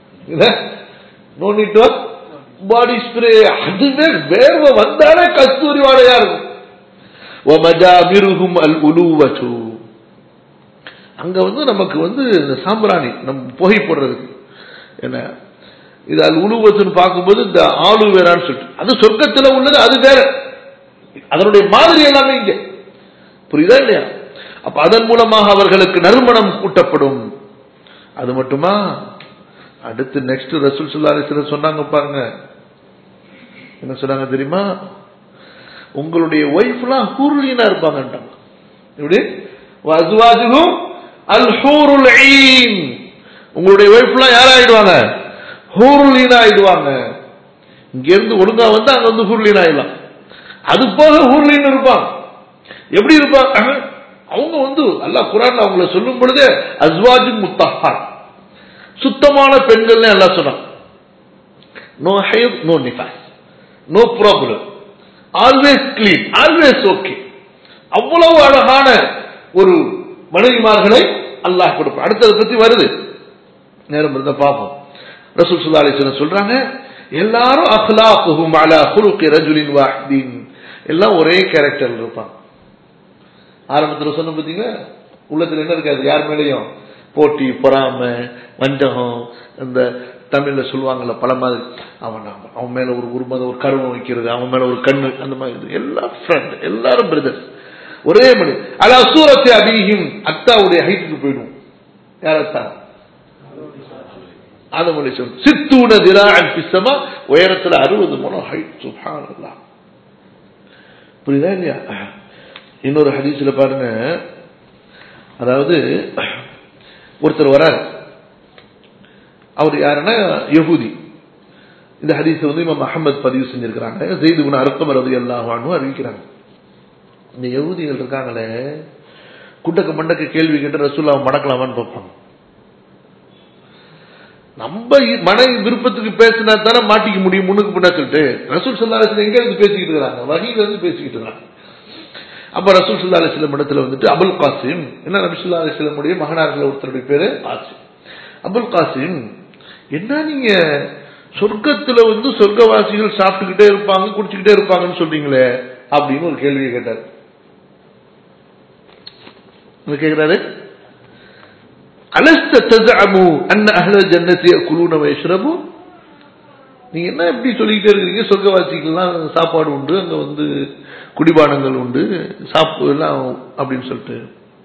no need to body spray அதுவே வேர்வை வந்தாலே கஸ்தூரி வாடையா இருக்கும் وَمَجَامِرُهُمْ الْأُلُوَّةُ அங்க வந்து நமக்கு வந்து இந்த சாம்பிராணி நம்ம புகை போடுறதுக்கு என்ன இது அல் உலுவத்துன்னு பார்க்கும்போது இந்த ஆளு வேறான்னு சொல்லிட்டு அது சொர்க்கத்தில் உள்ளது அது வேற அதனுடைய மாதிரி எல்லாமே இங்க புரியுதா இல்லையா அப்ப அதன் மூலமாக அவர்களுக்கு நறுமணம் கூட்டப்படும் அது மட்டுமா அடுத்து நெக்ஸ்ட் ரசூல் சுல்லா அலிஸ்லாம் சொன்னாங்க பாருங்க என்ன சொன்னாங்க தெரியுமா உங்களுடைய ஒய்ஃப்லாம் ஹூர்லீனா இருப்பாங்கன்றாங்க எப்படி வசுவாஜுகும் அல் ஹூருல் ஈன் உங்களுடைய ஒய்ஃப்லாம் யார் ஆயிடுவாங்க ஹூர்லீனா ஆயிடுவாங்க இங்க இருந்து ஒழுங்கா வந்து அங்க வந்து ஹூர்லீன் ஆயிடலாம் அது போக ஹூர்லீன் இருப்பாங்க எப்படி இருப்பாங்க அவங்க வந்து அல்லாஹ் குரான் அவங்கள சொல்லும் பொழுதே அஸ்வாஜு முத்தஹார் சுத்தமான பெண்கள்னு எல்லாம் சொன்னாங்க நோ ஹைர் நோ நிஃபாஸ் no problem always clean always okay அவ்வளவு அழகான ஒரு மனைவிமார்களை அல்லாஹ் கொடுப்பான் அடுத்ததை பத்தி வருது நேரம் இருந்தா பார்ப்போம் ரசூல் சுல்லா அலிஸ்வரன் சொல்றாங்க எல்லாரும் அஹ்லாஹும் அலா ஹுலுகி ரஜுலின் வாஹிதீன் எல்லாம் ஒரே கேரக்டர் இருப்பாங்க ஆரம்பத்தில் சொன்ன பார்த்தீங்களா உள்ளத்துல என்ன இருக்காது யார் மேலேயும் போட்டி பொறாமை வஞ்சகம் இந்த தமிழ்ல சொல்லுவாங்கல்ல பல மாதிரி அவன் அவன் அவன் மேல ஒரு உருமத ஒரு கருவம் வைக்கிறது அவன் மேல ஒரு கண்ணு அந்த மாதிரி இது. எல்லாம் ஃப்ரெண்ட் எல்லாரும் பிரதர்ஸ் ஒரே மணி அலா சூரத்தை அபிஹிம் அத்தாவுடைய ஹைட்டுக்கு போயிடும் யார் அத்தா ஆதமொழி சொல் சித்தூன திரான் பிசமா உயரத்துல அறுபது மனம் ஹைட் சுபான் புரியுதா இல்லையா இன்னொரு ஹதீஸ்ல பாருங்க அதாவது ஒருத்தர் வரார் அவர் யாருன்னா யஹூதி இந்த ஹதீஸ் வந்து இமாம் அஹமத் பதிவு செஞ்சிருக்கிறாங்க ஜெயிது குண அர்த்தம் ரவி அல்லாஹானு அறிவிக்கிறாங்க இந்த யகுதிகள் இருக்காங்களே குண்டக்க மண்டக்க கேள்வி கேட்டு ரசூல்லாவை மடக்கலாமான்னு பார்ப்பாங்க நம்ம இ- மன விருப்பத்துக்கு பேசினா தானே மாட்டிக்க முடியும் முன்னுக்கு பின்னா சொல்லிட்டு ரசூல் சல்லா அலிஸ்லாம் எங்க இருந்து பேசிக்கிட்டு இருக்காங்க வகையில இருந்து பேசிக்கிட்டு இருக்காங்க அப்ப ரசூல் சல்லா அலிஸ்லம் இடத்துல வந்துட்டு அபுல் காசிம் என்ன நபி சொல்லா அலிஸ்லமுடைய மகனார்கள் ஒருத்தருடைய பேரு காசிம் அபுல் காசிம் என்ன நீங்க சொர்க்கத்துல வந்து சொர்க்கவாசிகள் சாப்பிட்டுக்கிட்டே இருப்பாங்க குடிச்சுக்கிட்டே இருப்பாங்கன்னு சொல்றீங்களே அப்படின்னு ஒரு கேள்வியை கேட்டார் என்ன கேக்குறாரு அலஸ்த தஜஅமு அன்ன அஹ்ல ஜன்னதி யகுலூன வயஷ்ரபு நீங்க என்ன எப்படி சொல்லிக்கிட்டே இருக்கீங்க சொர்க்கவாசிகள்லாம் சாப்பாடு உண்டு அங்க வந்து குடிபானங்கள் உண்டு சாப்பு எல்லாம் அப்படின்னு சொல்லிட்டு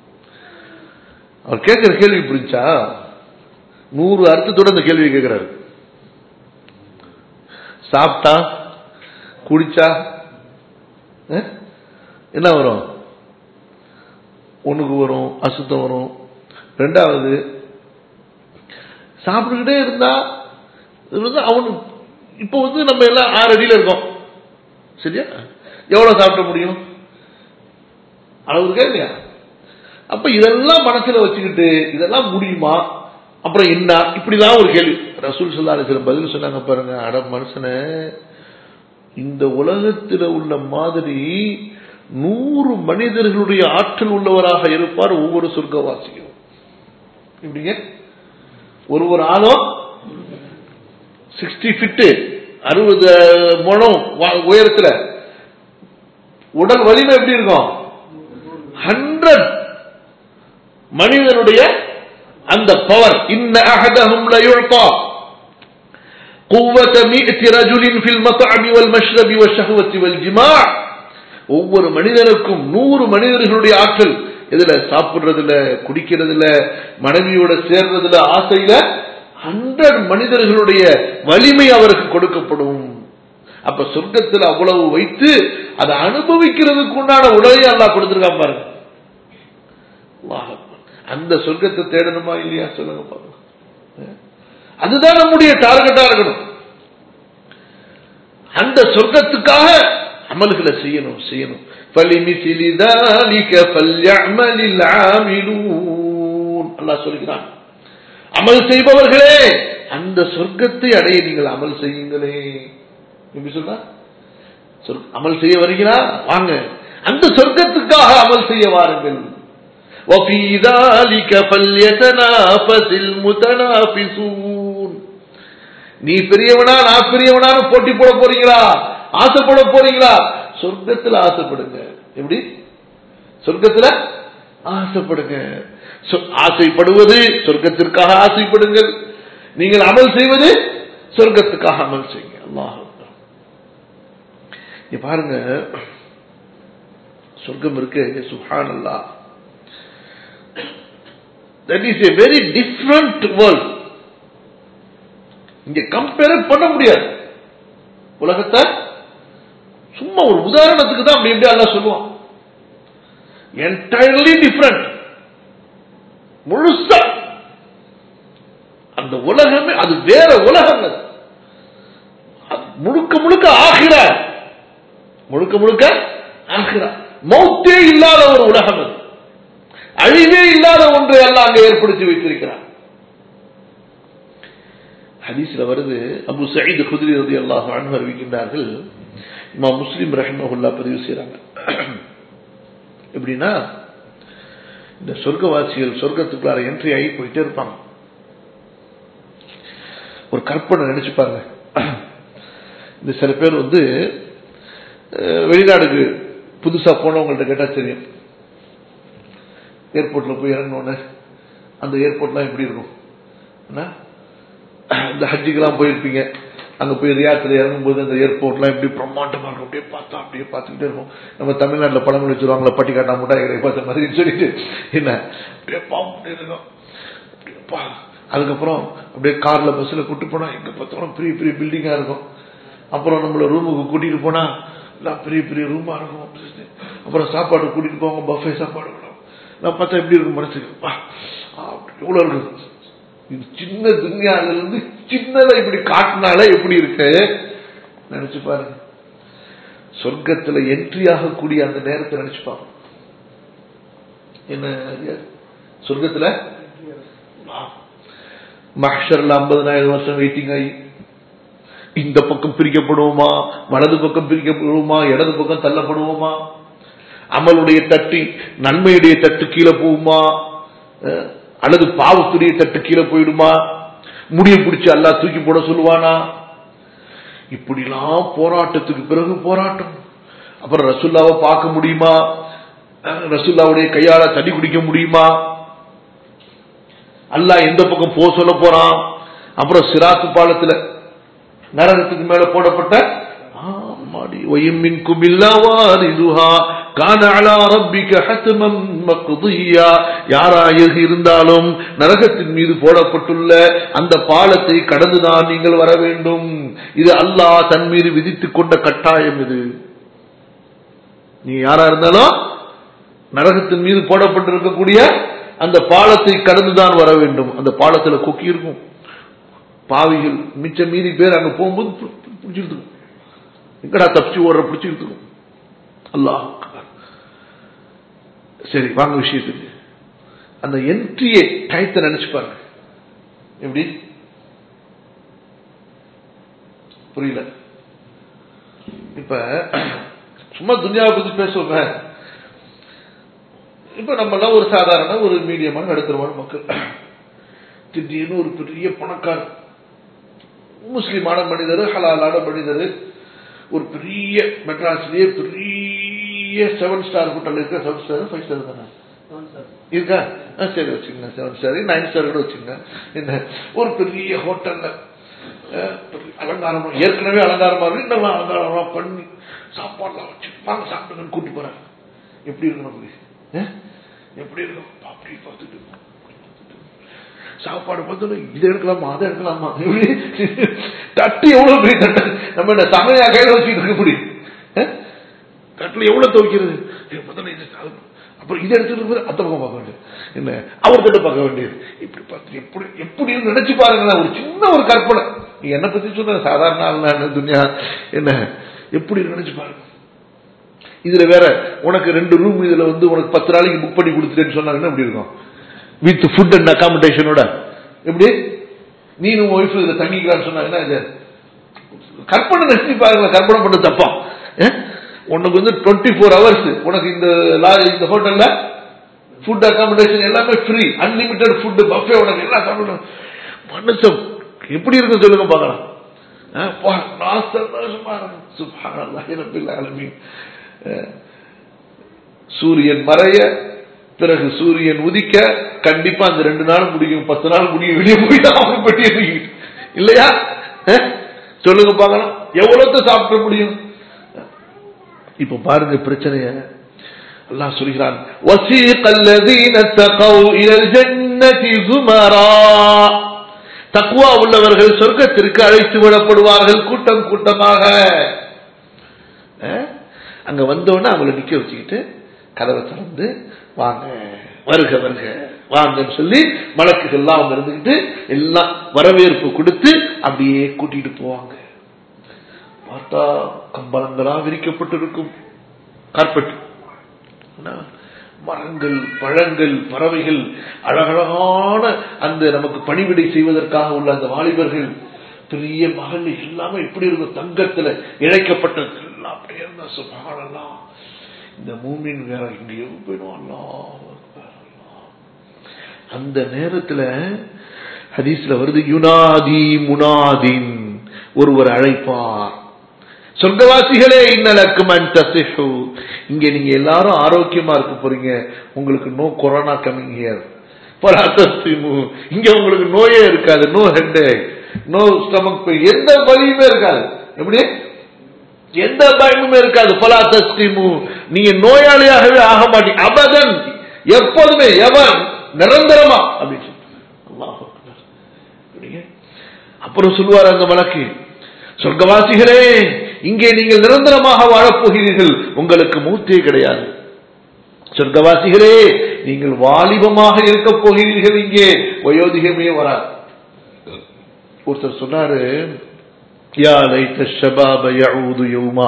அவர் கேட்கிற கேள்வி புரிஞ்சா நூறு அர்த்தத்தோட அந்த கேள்வி கேட்கிறாரு சாப்பிட்டா குடிச்சா அஹ், என்ன வரும் ஒண்ணுக்கு வரும் அசுத்தம் வரும் ரெண்டாவது சாப்பிட்டுக்கிட்டே இருந்தா இது வந்து அவனு இப்போ வந்து நம்ம எல்லாம் ஆறு அடியில் இருக்கோம் சரியா எவ்வளவு சாப்பிட முடியும் அளவு இருக்கா இல்லையா அப்ப இதெல்லாம் மனசுல வச்சுக்கிட்டு இதெல்லாம் முடியுமா அப்புறம் என்ன இப்படிதான் ஒரு கேள்வி ரசூல் சொல்லாரு சில பதில் சொன்னாங்க பாருங்க அட மனுஷனே இந்த உலகத்தில் உள்ள மாதிரி நூறு மனிதர்களுடைய ஆற்றல் உள்ளவராக இருப்பார் ஒவ்வொரு சொர்க்கவாசியும் இப்படிங்க ஒரு ஒரு ஆளும் சிக்ஸ்டி ஃபிட்டு அறுபது முழம் உயரத்துல உடல் வலிமை எப்படி இருக்கும் ஹண்ட்ரட் மனிதனுடைய அந்த பவர் இன்ன அஹதஹும் லயுத்தா قوة مئة رجل في المطعم والمشرب والشهوة والجماع ஒவ்வொரு மனிதனுக்கும் நூறு மனிதர்களுடைய ஆற்றல் இதுல சாப்பிடுறதுல குடிக்கிறதுல மனைவியோட சேர்றதுல ஆசையில ஹண்ட்ரட் மனிதர்களுடைய வலிமை அவருக்கு கொடுக்கப்படும் அப்ப சொர்க்கத்தில் அவ்வளவு வைத்து அதை அனுபவிக்கிறதுக்கு உண்டான உடலை அல்லாஹ் கொடுத்திருக்கான் பாருங்க அந்த சொர்க்கத்தை தேடணுமா இல்லையா சொல்லுங்க பாருங்க அதுதான் நம்முடைய டார்கெட்டா இருக்கணும் அந்த சொர்க்கத்துக்காக அமல்களை செய்யணும் செய்யணும் فَلِمِثِلِ ذَلِكَ فَلْيَعْمَلِ الْعَامِلُونَ அல்லாஹ் சொல்கிறான் அமல் செய்பவர்களே அந்த சொர்க்கத்தை அடைய நீங்கள் அமல் செய்யுங்களே எப்படி சொல்ற அமல் செய்ய வருகிறா வாங்க அந்த சொர்க்கத்துக்காக அமல் செய்ய வாருங்கள் وفي ذلك فليتنافس المتنافسون நீ பெரியவனா நான் பெரியவனான்னு போட்டி போட போறீங்களா ஆசைப்பட போறீங்களா சொர்க்கத்துல ஆசைப்படுங்க எப்படி சொர்க்கத்துல ஆசைப்படுங்க ஆசைப்படுவது சொர்க்கத்திற்காக ஆசைப்படுங்கள் நீங்கள் அமல் செய்வது சொர்க்கத்துக்காக அமல் செய்யுங்க அல்லாஹ் பாருங்க சொர்க்கம் இருக்கு சுஹான் அல்லா that is a very different world இங்க கம்பேர் பண்ண முடியாது உலகத்தை சும்மா ஒரு உதாரணத்துக்கு தான் அப்படி எப்படி எல்லாம் சொல்லுவான் என்டையர்லி டிஃப்ரெண்ட் முழுசா அந்த உலகமே அது வேற உலகம் அது முழுக்க முழுக்க ஆகிறா முழுக்க முழுக்க ஆகிறா மௌத்தே இல்லாத ஒரு உலகம் அது அழிவே இல்லாத ஒன்றை எல்லாம் அங்கே ஏற்படுத்தி வைத்திருக்கிறார் ஹதீஸ்ல வருது அபு சயீது குதிரி ரதி அல்லாஹ் அன்பு அறிவிக்கின்றார்கள் இமா முஸ்லீம் ரஹ்மஹுல்லா பதிவு செய்யறாங்க எப்படின்னா இந்த சொர்க்கவாசிகள் சொர்க்கத்துக்குள்ளார என்ட்ரி ஆகி போயிட்டே இருப்பாங்க ஒரு கற்பனை நினைச்சு பாருங்க இந்த சில பேர் வந்து வெளிநாடுக்கு புதுசா போனவங்கள்ட்ட கேட்டா தெரியும் ஏர்போர்ட்ல போய் இறங்கினோன்னு அந்த ஏர்போர்ட்லாம் எப்படி இருக்கும் இந்த ஹஜ்ஜுக்கெல்லாம் போயிருப்பீங்க அங்க போய் ரியாத்துல இறங்கும்போது அந்த ஏர்போர்ட்லாம் எப்படி பிரம்மாண்டமா இருக்கும் அப்படியே பார்த்தா அப்படியே பார்த்துக்கிட்டே இருக்கும் நம்ம தமிழ்நாட்டில் பழங்கள் வச்சிருவாங்களா பட்டி காட்டா முட்டாய் கடை பார்த்த மாதிரி சொல்லிட்டு என்ன அப்படியே பார்த்துட்டே இருக்கும் அதுக்கப்புறம் அப்படியே கார்ல பஸ்ல கூட்டு போனா எங்க பார்த்தாலும் பெரிய பெரிய பில்டிங்கா இருக்கும் அப்புறம் நம்மள ரூமுக்கு கூட்டிட்டு போனா எல்லாம் பெரிய பெரிய ரூமா இருக்கும் அப்புறம் சாப்பாடு கூட்டிட்டு போவாங்க பஃபே சாப்பாடு நான் பார்த்தா எப்படி இருக்கும் மனசுக்கு எவ்வளவு இருக்கு இது சின்ன துன்யால இருந்து சின்னதை இப்படி காட்டினால எப்படி இருக்கு நினைச்சு பாருங்க சொர்க்கத்துல என்ட்ரி ஆகக்கூடிய அந்த நேரத்தை நினைச்சு பாருங்க என்ன சொர்க்கத்துல மஹர்ல ஐம்பதனாயிரம் வருஷம் வெயிட்டிங் ஆகி இந்த பக்கம் பிரிக்கப்படுவோமா வலது பக்கம் பிரிக்கப்படுவோமா இடது பக்கம் தள்ளப்படுவோமா அமலுடைய தட்டு நன்மையுடைய தட்டு கீழே போகுமா அல்லது பாவத்துடைய தட்டு கீழே போயிடுமா முடிய பிடிச்சு அல்லா தூக்கி போட சொல்லுவானா இப்படிலாம் போராட்டத்துக்கு பிறகு போராட்டம் அப்புறம் ரசுல்லாவை பார்க்க முடியுமா ரசுல்லாவுடைய கையால தண்ணி குடிக்க முடியுமா அல்லா எந்த பக்கம் போ சொல்ல போறான் அப்புறம் சிராத்து பாலத்துல நரகத்துக்கு மேல போடப்பட்ட ஆமாடி ஒயமின் குமில்லாவாரிதுஹா கான அலா ரப்பிக ஹத்மம் மக்தியா யாராக இருந்தாலும் நரகத்தின் மீது போடப்பட்டுள்ள அந்த பாலத்தை கடந்துதான் நீங்கள் வர வேண்டும் இது அல்லாஹ் தன் மீது விதித்துக் கொண்ட கட்டாயம் இது நீ யாரா இருந்தாலும் நரகத்தின் மீது போடப்பட்டிருக்கக்கூடிய அந்த பாலத்தை கடந்துதான் வர வேண்டும் அந்த பாலத்துல கொக்கி இருக்கும் பாவிகள் மிச்ச மீறி பேர் அங்க போகும்போது பிடிச்சிருக்கும் எங்கடா தப்பிச்சு ஓடுற பிடிச்சிருக்கும் அல்லாஹ் சரி வாங்க விஷயத்துக்கு அந்த என்ட்ரியை டயத்தை நினைச்சு பாருங்க எப்படி புரியல இப்ப சும்மா துனியாவை பத்தி பேசுவோமே இப்ப நம்ம எல்லாம் ஒரு சாதாரண ஒரு மீடியமான நடுத்தரமான மக்கள் திடீர்னு ஒரு பெரிய பணக்காரர் முஸ்லிமான மனிதர் ஹலாலான மனிதர் ஒரு பெரிய மெட்ராஸ்லயே பெரிய செவன் ஸ்டார் ஹோட்டல் இருக்க செவன் ஸ்டார் ஃபைவ் ஸ்டார் தானே இருக்கா ஆ, சரி வச்சுங்க செவன் ஸ்டார் நைன் ஸ்டார் கூட வச்சுங்க என்ன ஒரு பெரிய ஹோட்டல்ல அஹ், பெரிய அலங்காரமா ஏற்கனவே அலங்காரமா இருக்கு இன்னும் அலங்காரமா பண்ணி சாப்பாடுலாம் வச்சு வாங்க சாப்பிடுங்கன்னு கூட்டு போறாங்க எப்படி இருக்கும் நமக்கு அஹ்? எப்படி இருக்கும் அப்படி பார்த்துட்டு சாப்பாடு பார்த்தோன்னா இதை எடுக்கலாமா அதை எடுக்கலாமா இப்படி தட்டு எவ்வளவு பெரிய தட்டு நம்ம என்ன சமையா கையில வச்சுட்டு இருக்க முடியும் அஹ்? தட்டுல எவ்வளவு துவைக்கிறது ஏய், முதல்ல இது சாப்பிடு. அப்புறம் இதை எடுத்துட்டு இருக்கும்போது அத்தை பக்கம் பார்க்க வேண்டியது என்ன அவர் கிட்ட பார்க்க வேண்டியது இப்படி பார்த்து எப்படி எப்படி நினைச்சு பாருங்களேன் ஒரு சின்ன ஒரு கற்பனை நீ என்ன பத்தி சொன்ன சாதாரண ஆள் நான் துன்யா என்ன எப்படி நினைச்சு பாருங்க இதுல வேற உனக்கு ரெண்டு ரூம் இதுல வந்து உனக்கு பத்து நாளைக்கு புக் பண்ணி கொடுத்துட்டேன்னு சொன்னாங்கன்னா எப்படி இருக்கும் வித் ஃபுட் அண்ட் அகாமடேஷனோட எப்படி நீனும் ஒய்ஃப் இதுல தங்கிக்கலாம்னு சொன்னாங்கன்னா இது கற்பனை நினைச்சு பாருங்களேன் கற்பனை பண்ண தப்பா அஹ்? உனக்கு வந்து டுவெண்ட்டி ஃபோர் ஹவர்ஸ் உனக்கு இந்த லாரி இந்த ஹோட்டல்ல ஃபுட் அகாமடேஷன் எல்லாமே ஃப்ரீ அன்லிமிட்டெட் ஃபுட் பஃபே உனக்கு எல்லாம் சாப்பிடணும் மனுஷன் எப்படி இருக்கும் சொல்லுங்க பார்க்கலாம் அஹ், பா, நான் சந்தோஷமா இருக்கேன். சுப்ஹானல்லாஹி ரப்பில் ஆலமீன். அஹ், சூரியன் மறைய பிறகு சூரியன் உதிக்க கண்டிப்பா அந்த ரெண்டு நாள் முடியும் பத்து நாள் முடியும் வெளியே போய் தான் அவங்க பெட்டியை தூக்கிட்டு. இல்லையா அஹ்? சொல்லுங்க பார்க்கலாம் எவ்வளவு சாப்பிட முடியும் இப்ப பாருங்க பிரச்சனைய அல்லாஹ் சொல்கிறான் وَسِيقَ الَّذِينَ اتَّقَوْا إِلَى الْجَنَّةِ زُمَرًا தக்வா உள்ளவர்கள் சொர்க்கத்திற்கு அழைத்து விடப்படுவார்கள் கூட்டம் கூட்டமாக அஹ்? அங்க வந்தோடனே அவங்களை நிக்க வச்சுக்கிட்டு கதவை திறந்து வாங்க வருக வருக வாங்கன்னு சொல்லி மலக்குகள் எல்லாம் அவங்க இருந்துக்கிட்டு எல்லாம் வரவேற்பு கொடுத்து அப்படியே கூட்டிட்டு போவாங்க பார்த்தா கம்பளங்களா விரிக்கப்பட்டிருக்கும் கார்பெட் மரங்கள் பழங்கள் பறவைகள் அழகழகான அந்த நமக்கு பணிவிடை செய்வதற்காக உள்ள அந்த வாலிபர்கள் பெரிய மகள் எல்லாமே எப்படி இருக்கும் தங்கத்துல இழைக்கப்பட்டது எல்லாம் அப்படியே இருந்தா சுபானல்லாம் இந்த மூமின் வேற எங்கேயோ போயிடும் அல்லாஹ் அக்பர், அல்லாஹ். அந்த நேரத்துல ஹதீஸ்ல வருது யுனாதி முனாதின் ஒருவர் அழைப்பார் சொர்க்கவாசிகளே இன்னலக்கும் அன்தசிஹு இங்க நீங்க எல்லாரும் ஆரோக்கியமா இருக்க போறீங்க உங்களுக்கு நோ கொரோனா கமிங் ஹியர் பராத்தஸ்திமு இங்க உங்களுக்கு நோயே இருக்காது no head no stomach pain எந்த வலியுமே இருக்காது எப்படி எந்த பயமுமே இருக்காது பலாத்தஸ்திமு நீங்க நோயாளியாகவே ஆக மாட்டீங்க அபதன் எப்போதுமே எவர் நிரந்தரமா அப்படின்னு சொல்றாங்க அல்லாஹ் அக்பர். அப்படிங்க. அப்புறம் சொல்லுவார் அந்த வழக்கு சொர்க்கவாசிகளே இங்கே நீங்கள் நிரந்தரமாக வாழப்போகிறீர்கள் உங்களுக்கு மூத்தே கிடையாது சொர்க்கவாசிகளே நீங்கள் வாலிபமாக இருக்கப் போகிறீர்கள் இங்கே வயோதிகமே வராது ஒருத்தர் சொன்னாரு யா லைத்த ஷபாப யஊது யௌமா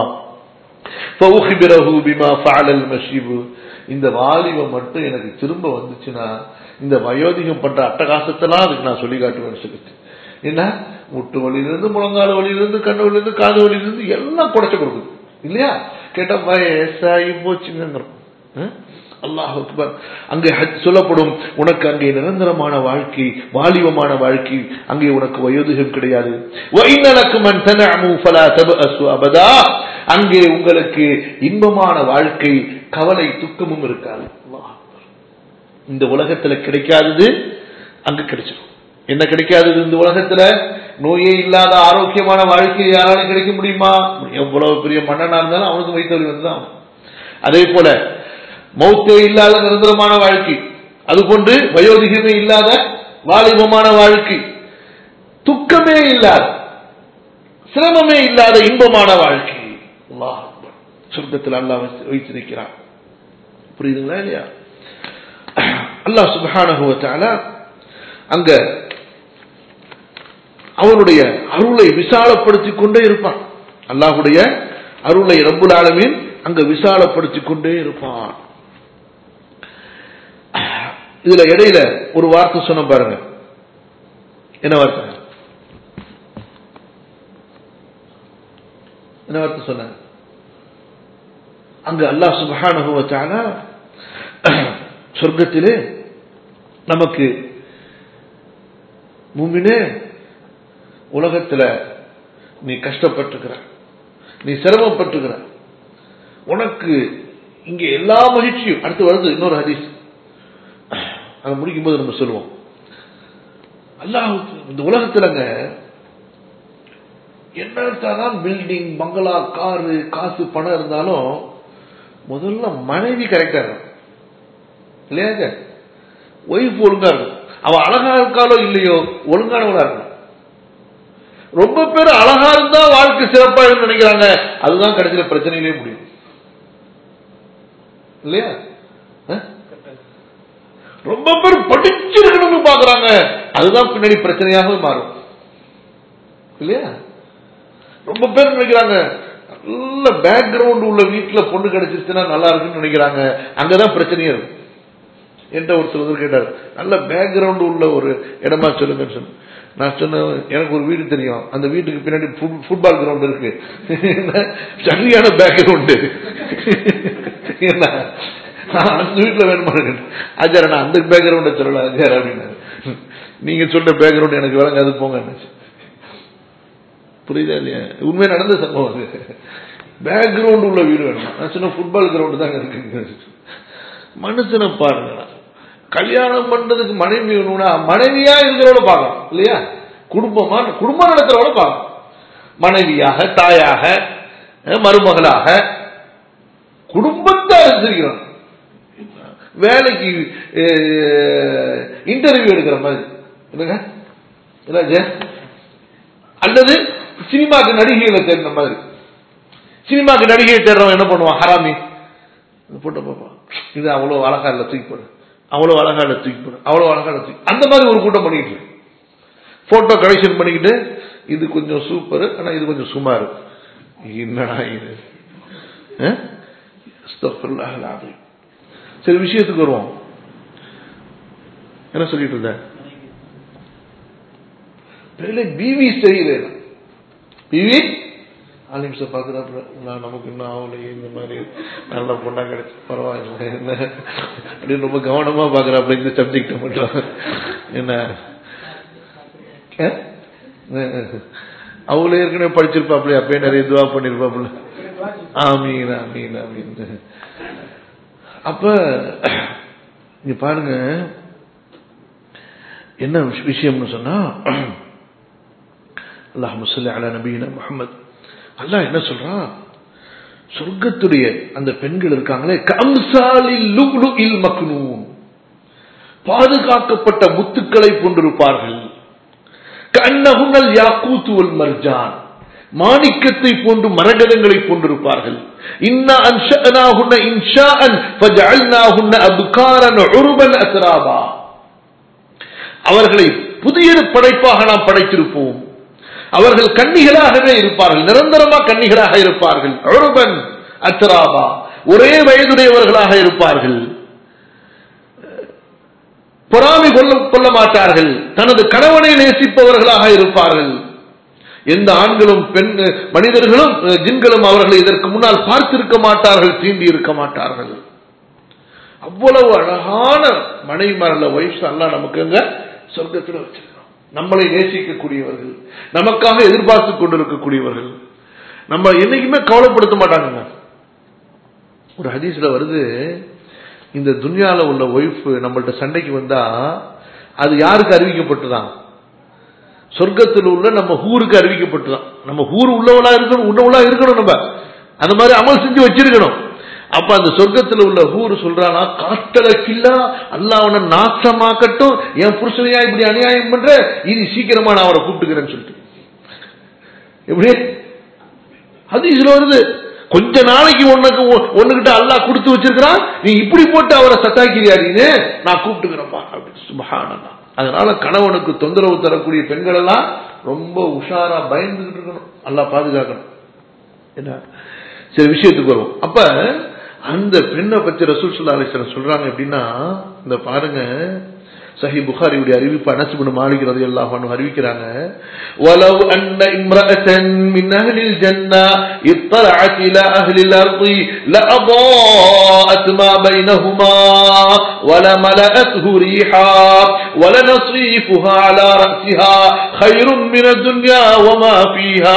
فأخبره بما فعل المشيب இந்த வாலிபம் மட்டும் எனக்கு திரும்ப வந்துச்சுன்னா இந்த வயோதிகம் பண்ற அட்டகாசத்தெல்லாம் அதுக்கு நான் சொல்லி காட்டுவேன்னு சொல்லிட்டு என்ன முட்டு வலியிலிருந்து முழங்கால வலியிலிருந்து கண்ணு வலியிலிருந்து காது வலியிலிருந்து எல்லாம் குடைச்சு கொடுக்குது இல்லையா கேட்டா வயசாகி போச்சுங்கிறோம் அல்லாஹ் அக்பர் அங்கே ஹஜ் சொல்லப்படும் உனக்கு அங்கே நிரந்தரமான வாழ்க்கை வாலிபமான வாழ்க்கை அங்கே உனக்கு வயோதிகம் கிடையாது وَإِنَّ مَنْ تَنَعْمُوا فَلَا تَبْأَسُوا أَبَدًا அங்கே உங்களுக்கு இன்பமான வாழ்க்கை கவலை துக்கமும் இருக்காது அல்லாஹ் அக்பர். இந்த உலகத்துல கிடைக்காதது அங்க கிடைச்சிடும் என்ன கிடைக்காதது இந்த உலகத்துல நோயே இல்லாத ஆரோக்கியமான வாழ்க்கை யாராலும் கிடைக்க முடியுமா எவ்வளவு பெரிய மன்னனா இருந்தாலும் அவனுக்கு வைத்த வழி வந்துதான் ஆகும். அதே போல மௌத்தே இல்லாத நிரந்தரமான வாழ்க்கை அதுபோன்று வயோதிகமே இல்லாத வாலிபமான வாழ்க்கை துக்கமே இல்லாத சிரமமே இல்லாத இன்பமான வாழ்க்கை அல்லாஹ் அக்பர். சொர்க்கத்தில் அல்லாஹ் வைத்து- வைத்திருக்கிறான் புரியுதுங்களா இல்லையா அல்லாஹ் சுப்ஹானஹு வ தஆலா அங்க அவனுடைய அருளை விசாலப்படுத்திக் கொண்டே இருப்பான் அல்லாஹுடைய அருளை ரப்புல் ஆலமீன் அங்க விசாலப்படுத்திக் கொண்டே இருப்பான் இதுல இடையில ஒரு வார்த்தை சொன்ன பாருங்க என்ன வார்த்தை என்ன வார்த்தை சொன்ன அங்க அல்லாஹ் சுபஹானஹு வ தஆலா சொர்க்கத்திலே நமக்கு முமினே உலகத்துல நீ கஷ்டப்பட்டிருக்கிற நீ சிரமப்பட்டிருக்கிற உனக்கு இங்க எல்லா மகிழ்ச்சியும் அடுத்து வருது இன்னொரு ஹதீஸ் அதை முடிக்கும் போது நம்ம சொல்லுவோம் அல்லாஹ் இந்த உலகத்துலங்க என்னத்தான் பில்டிங் பங்களா காரு காசு பணம் இருந்தாலும் முதல்ல மனைவி கரெக்டா இருக்கும் இல்லையாங்க ஒய்ஃப் ஒழுங்கா இருக்கும் அவ அழகா இருக்காளோ இல்லையோ ஒழுங்கானவளா இருக்கும் ரொம்ப பேர் அழகா இருந்தா வாழ்க்கை சிறப்பா இருக்குன்னு நினைக்கிறாங்க அதுதான் கடைசியில பிரச்சனையிலே முடியும் இல்லையா அஹ்? ரொம்ப பேர் படிச்சிருக்கணும்னு பாக்குறாங்க அதுதான் பின்னாடி பிரச்சனையாக மாறும் இல்லையா ரொம்ப பேர் நினைக்கிறாங்க நல்ல பேக்ரவுண்ட் உள்ள வீட்டுல பொண்ணு கிடைச்சிருச்சுன்னா நல்லா இருக்குன்னு நினைக்கிறாங்க அங்கதான் பிரச்சனையே இருக்கும் என்கிட்ட ஒருத்தர் வந்து கேட்டார் நல்ல பேக்ரவுண்ட் உள்ள ஒரு இடமா சொல்லுங்கன்னு சொன்னேன் நான் சொன்னேன் எனக்கு ஒரு வீடு தெரியும் அந்த வீட்டுக்கு பின்னாடி ஃபுட்பால் கிரவுண்ட் இருக்கு சரியான பேக்ரவுண்டு என்ன அந்த வீட்டுல வேணுமா ஆச்சார நான் அந்த பேக்ரவுண்டை சொல்லல ஆச்சார அப்படின்னாரு நீங்க சொல்ற பேக்ரவுண்ட் எனக்கு விளங்காது போங்க புரியுதா இல்லையா உண்மை நடந்த சம்பவம் அது பேக்ரவுண்ட் உள்ள வீடு வேணும் நான் சொன்ன ஃபுட்பால் கிரவுண்ட் தான் இருக்கு மனுஷனை பாருங்க கல்யாணம் பண்றதுக்கு மனைவி வேணும்னா மனைவியா இருக்கிறவள பார்க்கலாம் இல்லையா குடும்பமா குடும்பம் நடத்துறவள பார்க்கலாம் மனைவியாக தாயாக அஹ், மருமகளாக குடும்பத்தை அனுசரிக்கிறோம் வேலைக்கு இன்டர்வியூ எடுக்கிற மாதிரி என்னங்க என்னாச்சு? அல்லது சினிமாக்கு நடிகைகளை தேடின மாதிரி சினிமாக்கு நடிகையை தேடுறவன் என்ன பண்ணுவான் ஹராமி இந்த பொண்ணை பார்ப்பான் இது அவ்வளோ அழகா இல்லை தூக்கி போடு அவ்வளோ அழகா இல்லை தூக்கி போடு அவ்வளோ அழகா இல்லை தூக்கி அந்த மாதிரி ஒரு கூட்டம் பண்ணிக்கிட்டு இருக்கு போட்டோ கலெக்ஷன் பண்ணிக்கிட்டு இது கொஞ்சம் சூப்பர் ஆனா இது கொஞ்சம் சுமார் என்னடா இது அஹ்? அஸ்தக்ஃபிருல்லாஹ் அல்-அஸீம். சரி விஷயத்துக்கு வருவோம் என்ன சொல்லிட்டு இருந்தேன் பெரிய பிவி சரியில்லை பிவி ஆலிம்ஸை பார்க்குறாப்புல நான் நமக்கு இன்னும் ஆகலையே இந்த மாதிரி நல்ல பொண்ணா கிடைச்சு பரவாயில்லை என்ன அப்படின்னு ரொம்ப கவனமா பார்க்குறாப்புல இந்த சப்ஜெக்டை மட்டும் என்ன அஹ்? அவங்களே ஏற்கனவே படிச்சிருப்பாப்ல அப்பயே நிறைய துவா பண்ணிருப்பாப்புல ஆமீன் ஆமீன் ஆமீன் அப்ப இங்க பாருங்க என்ன விஷ- விஷயம்னு சொன்னா அல்லாஹ் முசல்லி அலா நபீன முஹம்மத் அல்லாஹ் என்ன சொல்றான் சொர்க்கத்துடைய அந்த பெண்கள் இருக்காங்களே கம்சாலில் லுக்லுஇல் மக்னூன் பாதுகாக்கப்பட்ட முத்துக்களை கொண்டிருப்பார்கள் கண்ணகுனல் யாக்கூத்து வல் மர்ஜான் மாணிக்கத்தை போன்று மரகதங்களை போன்றிருப்பார்கள் இன்னா அன்ஷஅனாஹுன்ன இன்ஷாஅன் ஃபஜஅல்னாஹுன்ன அப்காரன் உருபன் அத்ராபா அவர்களை புதிய படைப்பாக நாம் படைத்திருப்போம் அவர்கள் கன்னிகளாகவே இருப்பார்கள் நிரந்தரமா கன்னிகளாக இருப்பார்கள் உருபன் அத்ராபா ஒரே வயதுடையவர்களாக இருப்பார்கள் பொறாமை கொள்ள கொள்ள மாட்டார்கள் தனது கணவனை நேசிப்பவர்களாக இருப்பார்கள் எந்த ஆண்களும் பெண் மனிதர்களும் அஹ், ஜின்களும் அவர்களை இதற்கு முன்னால் பார்த்திருக்க மாட்டார்கள் தீண்டி இருக்க மாட்டார்கள் அவ்வளவு அழகான மனைவிமார்கள ஒய்ஃப்ஸ் எல்லாம் நமக்கு அங்க சொர்க்கத்தில் வச்சிருக்கிறோம் நம்மளை நேசிக்கக்கூடியவர்கள் நமக்காக எதிர்பார்த்து கொண்டிருக்கக்கூடியவர்கள் நம்ம என்னைக்குமே கவலைப்படுத்த மாட்டாங்க ஒரு ஹதீஸ்ல வருது இந்த துன்யால உள்ள ஒய்ஃப் நம்மள்ட்ட சண்டைக்கு வந்தா அது யாருக்கு அறிவிக்கப்பட்டுதான் சொர்க்கத்தில் உள்ள நம்ம ஹூருக்கு அறிவிக்கப்பட்டுதான் நம்ம ஹூர் உள்ளவளா இருக்கணும் உள்ளவளா இருக்கணும் நம்ம அந்த மாதிரி அமல் செஞ்சு வச்சிருக்கணும் அப்ப அந்த சொர்க்கத்தில் உள்ள ஹூர் சொல்றானா காட்டல கில்லா அல்லாஹ் அவனை நாசமாக்கட்டும் என் புருஷனையா இப்படி அநியாயம் பண்ற இது சீக்கிரமா நான் அவரை கூப்பிட்டுக்கிறேன்னு சொல்லிட்டு எப்படி ஹதீஸ்ல வருது கொஞ்ச நாளைக்கு உனக்கு ஒண்ணுகிட்ட அல்லாஹ் கொடுத்து வச்சிருக்கிறான் நீ இப்படி போட்டு அவரை சத்தாக்கிறியா நீனு நான் கூப்பிட்டுக்கிறேன்ப்பா அப்படி சுபஹானல்லாஹ் அதனால கணவனுக்கு தொந்தரவு தரக்கூடிய பெண்கள் எல்லாம் ரொம்ப உஷாரா பயந்துகிட்டு இருக்கணும் நல்லா பாதுகாக்கணும் என்ன சில விஷயத்துக்கு வருவோம் அப்ப அந்த பெண்ணை பத்தி ரசூல் சுல்லா அலிஸ்லாம் சொல்றாங்க எப்படின்னா இந்த பாருங்க சஹி புகாரியுடைய அறிவிப்பு அனசுபுன் மாலிக் ரலியல்லாஹு அன்ஹு அறிவிக்கிறாங்க வலவ் அன்ன இம்ரஅத்தன் மின் அஹ்லில் ஜன்னah இத்தலஅத் இலா அஹ்லில் அர்தி லஅضاءت ما بينهما ولملأته ريحا ولنصيفها على رأسها خير من الدنيا وما فيها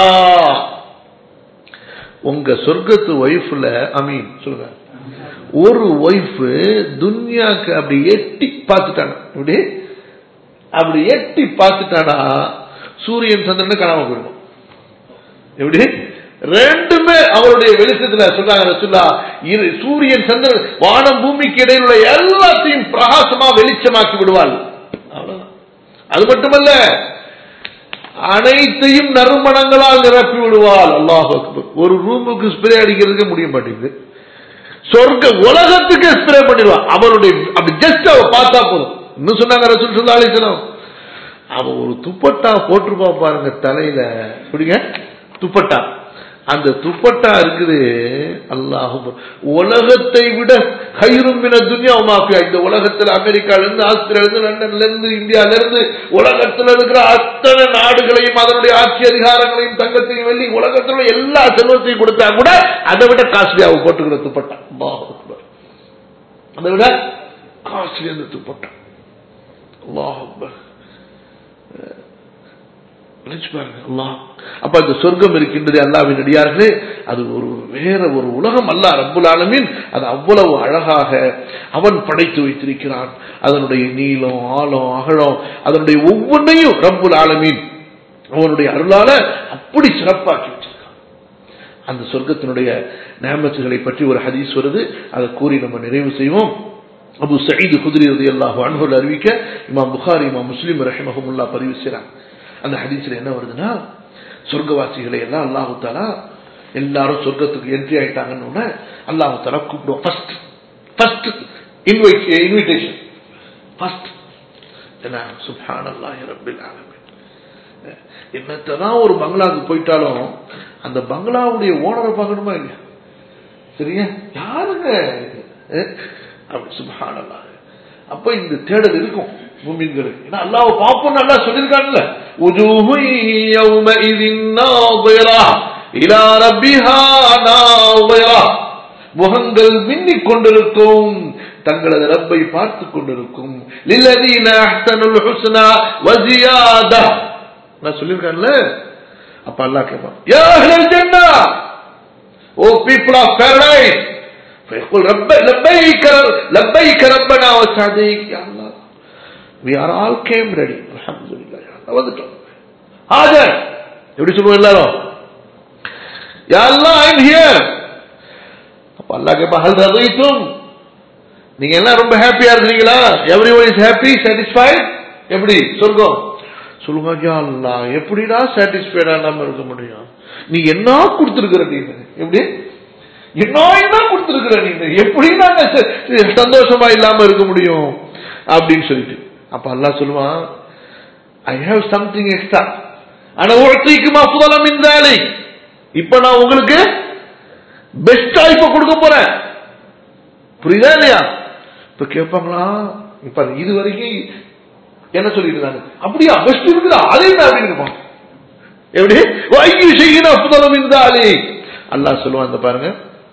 உங்க சொர்க்கத்து ஒய்ஃப்ல அமீன் சொல்லுங்க ஒரு ஒய்ஃப் துன்யாக்கு அப்படி எட்டி பார்த்துட்டாங்க இப்படி அப்படி எட்டி பார்த்துட்டானா சூரியன் சந்திரன் காணாம போயிருக்கும் எப்படி ரெண்டுமே அவருடைய வெளிச்சத்துல சொல்றாங்க ரசுல்லா இரு சூரியன் சந்திரன் வானம் பூமிக்கு இடையில் உள்ள எல்லாத்தையும் பிரகாசமா வெளிச்சமாக்கி விடுவாள் அவ்வளவுதான் அது மட்டுமல்ல அனைத்தையும் நறுமணங்களால் நிரப்பி விடுவாள் அல்லாஹ் ஒரு ரூமுக்கு ஸ்ப்ரே அடிக்கிறதுக்கு முடிய மாட்டேங்குது சொர்க்க உலகத்துக்கு ஸ்ப்ரே பண்ணிடுவான் அவளுடைய அப்படி ஜஸ்ட் அவ பார்த்தா போதும் இன்னும் சொன்னாங்க ரசூல் சொல்லா அலிசனம் அவ ஒரு துப்பட்டா போட்டிருப்பா பாருங்க தலையில புரியுங்க துப்பட்டா அந்த துப்பட்டா இருக்குது அல்லாஹு உலகத்தை விட கயிறும் மின துன்யா மாஃபியா இந்த உலகத்துல அமெரிக்கால இருந்து ஆஸ்திரேலியா இருந்து லண்டன்ல இருந்து இந்தியால இருந்து உலகத்துல இருக்கிற அத்தனை நாடுகளையும் அதனுடைய ஆட்சி அதிகாரங்களையும் தங்கத்தையும் வெள்ளி உலகத்துல உள்ள எல்லா செல்வத்தையும் கொடுத்தா கூட அதை விட காஸ்ட்லியாவை போட்டுக்கிற துப்பட்டா அல்லாஹ் அக்பர். அதை விட காஸ்ட்லி அந்த துப்பட்டா அல்லாஹ் அக்பர். நினைச்சு பாருங்க அல்லாஹ் அப்ப அந்த சொர்க்கம் இருக்கின்றது அல்லாவின் அடியார்களே அது ஒரு வேற ஒரு உலகம் அல்ல ரப்புல் ஆலமீன் அது அவ்வளவு அழகாக அவன் படைத்து வைத்திருக்கிறான் அதனுடைய நீளம் ஆழம் அகலம் அதனுடைய ஒவ்வொன்றையும் ரப்புல் ஆலமீன் அவனுடைய அருளால அப்படி சிறப்பாக்கி வச்சிருக்கான் அந்த சொர்க்கத்தினுடைய நேமத்துகளை பற்றி ஒரு ஹதீஸ் வருது அதை கூறி நம்ம நிறைவு செய்வோம் அபு சயீது குதிரி ரலியல்லாஹு அன்ஹு அறிவிக்க இமாம் புகாரி இமாம் முஸ்லிம் ரஹிமஹுல்லா பதிவு செய்றாங்க அந்த ஹதீஸ்ல என்ன வருதுன்னா சொர்க்கவாசிகளை எல்லாம் அல்லாஹு தாலா எல்லாரும் சொர்க்கத்துக்கு என்ட்ரி ஆயிட்டாங்கன்னு உடனே அல்லாஹு தாலா கூப்பிடுவோம் first first invite invitation first என்ன சுப்ஹான் அல்லாஹி ரப்பில் ஆலமீன் என்னத்தான் ஒரு பங்களாவுக்கு போயிட்டாலும் அந்த பங்களாவுடைய ஓனரை பார்க்கணுமா இல்லையா சரியா யாருங்க அஹ், அப்படி சுப்ஹான் அல்லாஹ் அப்ப இந்த தேடல் இருக்கும் மூமின்களுக்கு ஏன்னா அல்லாஹ் பாப்போம் நல்லா சொல்லியிருக்காங்கல்ல உஜூஹு யௌமஇதின் நாதிரா இலா ரப்பிஹா நாதிரா முகங்கள் மின்னிக் கொண்டிருக்கும் தங்களது ரப்பை பார்த்து கொண்டிருக்கும் லில்லதீன அஹ்சனுல் ஹுஸ்னா வஸியாதா நான் சொல்லியிருக்கேன்ல அப்ப அல்லாஹ் கேட்பான் யா அஹ்லல் ஜன்னah O people of paradise فيقول رب لبيك لبيك ربنا وسعديك يا الله we are all came ready alhamdulillah ya Allah வந்துட்டோம் ஹாஜர் எப்படி சொல்லுவோம் எல்லாரும் யா அல்லாஹ் ஐ அம் ஹியர் அப்ப அல்லாஹ் கேப்பா ஹல் ரதைத்தும் நீங்க எல்லாம் ரொம்ப ஹாப்பியா இருக்கீங்களா everyone is happy satisfied எப்படி சொர்க்கம் சொல்லுங்க யா அல்லாஹ் எப்படிடா சாட்டிஸ்ஃபைடா இல்லாம இருக்க முடியும் நீ என்ன கொடுத்திருக்கிற நீ எப்படி என்ன என்ன கொடுத்திருக்கிற நீ எப்படி நாங்க ச- சந்தோஷமா இல்லாம இருக்க முடியும் அப்படின்னு சொல்லிட்டு அப்ப அல்லாஹ் சொல்லுவான் ஐ ஹேவ் சம்திங் எக்ஸ்ட்ரா ஆனா ஒருத்திக்கும் அப்புதலம் இருந்தாலே இப்ப நான் உங்களுக்கு பெஸ்டா இப்ப கொடுக்க போறேன் புரியுதா இல்லையா இப்ப கேட்பாங்களா இப்ப இது வரைக்கும் என்ன சொல்லிட்டு இருந்தாங்க அப்படியா பெஸ்ட் இருக்குதா அதே என்ன அப்படின்னு இருப்பான் எப்படி வைகி செய்கிற அப்புதலம் இருந்தாலே அல்லாஹ் சொல்லுவான் இந்த பாருங்க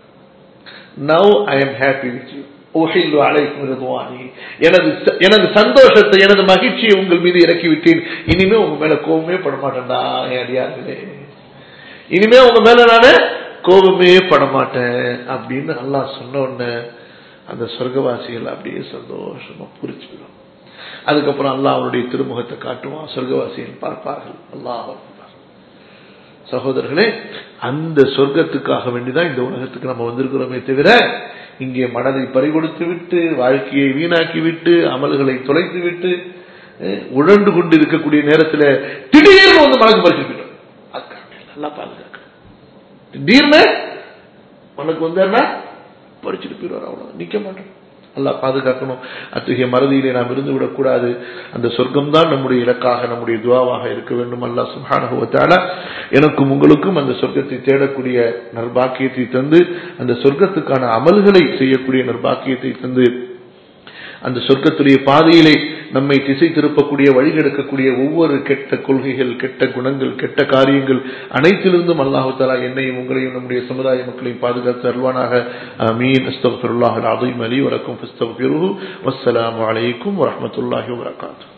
now I am happy with you உஹில்லு அலைக்கும் ரிதுவானி எனது ச- எனது சந்தோஷத்தை எனது மகிழ்ச்சியை உங்கள் மீது இறக்கி விட்டேன் இனிமே உங்க மேல கோபமே பட மாட்டேன்டா என் அடியார்களே இனிமே உங்க மேல நானு கோபமே பட மாட்டேன் அப்படின்னு அல்லாஹ் சொன்ன உடனே அந்த சொர்க்கவாசிகள் அப்படியே சந்தோஷமா புரிச்சுக்கிடும் அதுக்கப்புறம் அல்லாஹ் அவருடைய திருமுகத்தை காட்டுவான் சொர்க்கவாசிகள் பார்ப்பார்கள் அல்லாஹ் அக்பர். சகோதரர்களே அந்த சொர்க்கத்துக்காக வேண்டிதான் இந்த உலகத்துக்கு நம்ம வந்திருக்கிறோமே தவிர இங்கே மனதை பறிகொடுத்து விட்டு வாழ்க்கையை வீணாக்கி விட்டு அமல்களை தொலைத்து விட்டு அஹ், உழண்டு கொண்டு இருக்கக்கூடிய நேரத்தில் திடீர்னு வந்து மனசு பறிச்சுக்கிட்டோம் அதுக்காக நல்லா பாதுகாக்க திடீர்னு உனக்கு வந்தாருன்னா பறிச்சுட்டு போயிடுவார் அவ்வளவு நிக்க மாட்டோம் அல்லாஹ் பாதுகாக்கணும் அத்தகைய மறதியிலே நாம் இருந்து விடக்கூடாது அந்த சொர்க்கம் தான் நம்முடைய இலக்காக நம்முடைய துவாவாக இருக்க வேண்டும் அல்லாஹ் சுப்ஹானஹு வ தஆலா எனக்கும் உங்களுக்கும் அந்த சொர்க்கத்தை தேடக்கூடிய நற்பாக்கியத்தை தந்து அந்த சொர்க்கத்துக்கான அமல்களை செய்யக்கூடிய நற்பாக்கியத்தை தந்து அந்த சொர்க்கத்துடைய பாதையிலே நம்மை திசை திருப்பக்கூடிய வழிகெடுக்கக்கூடிய ஒவ்வொரு கெட்ட கொள்கைகள் கெட்ட குணங்கள் கெட்ட காரியங்கள் அனைத்திலிருந்தும் அல்லாஹு தாலா என்னையும் உங்களையும் நம்முடைய சமுதாய மக்களையும் பாதுகாத்து அருள்வானாக அமீன் அஸ்தகுல்லாஹ் அலீம் அலி வலக்கும் ஃபஸ்தகுருஹு வஸ்ஸலாமு அலைக்கும் வரஹ்மத்துல்லாஹி வபரகாத்துஹு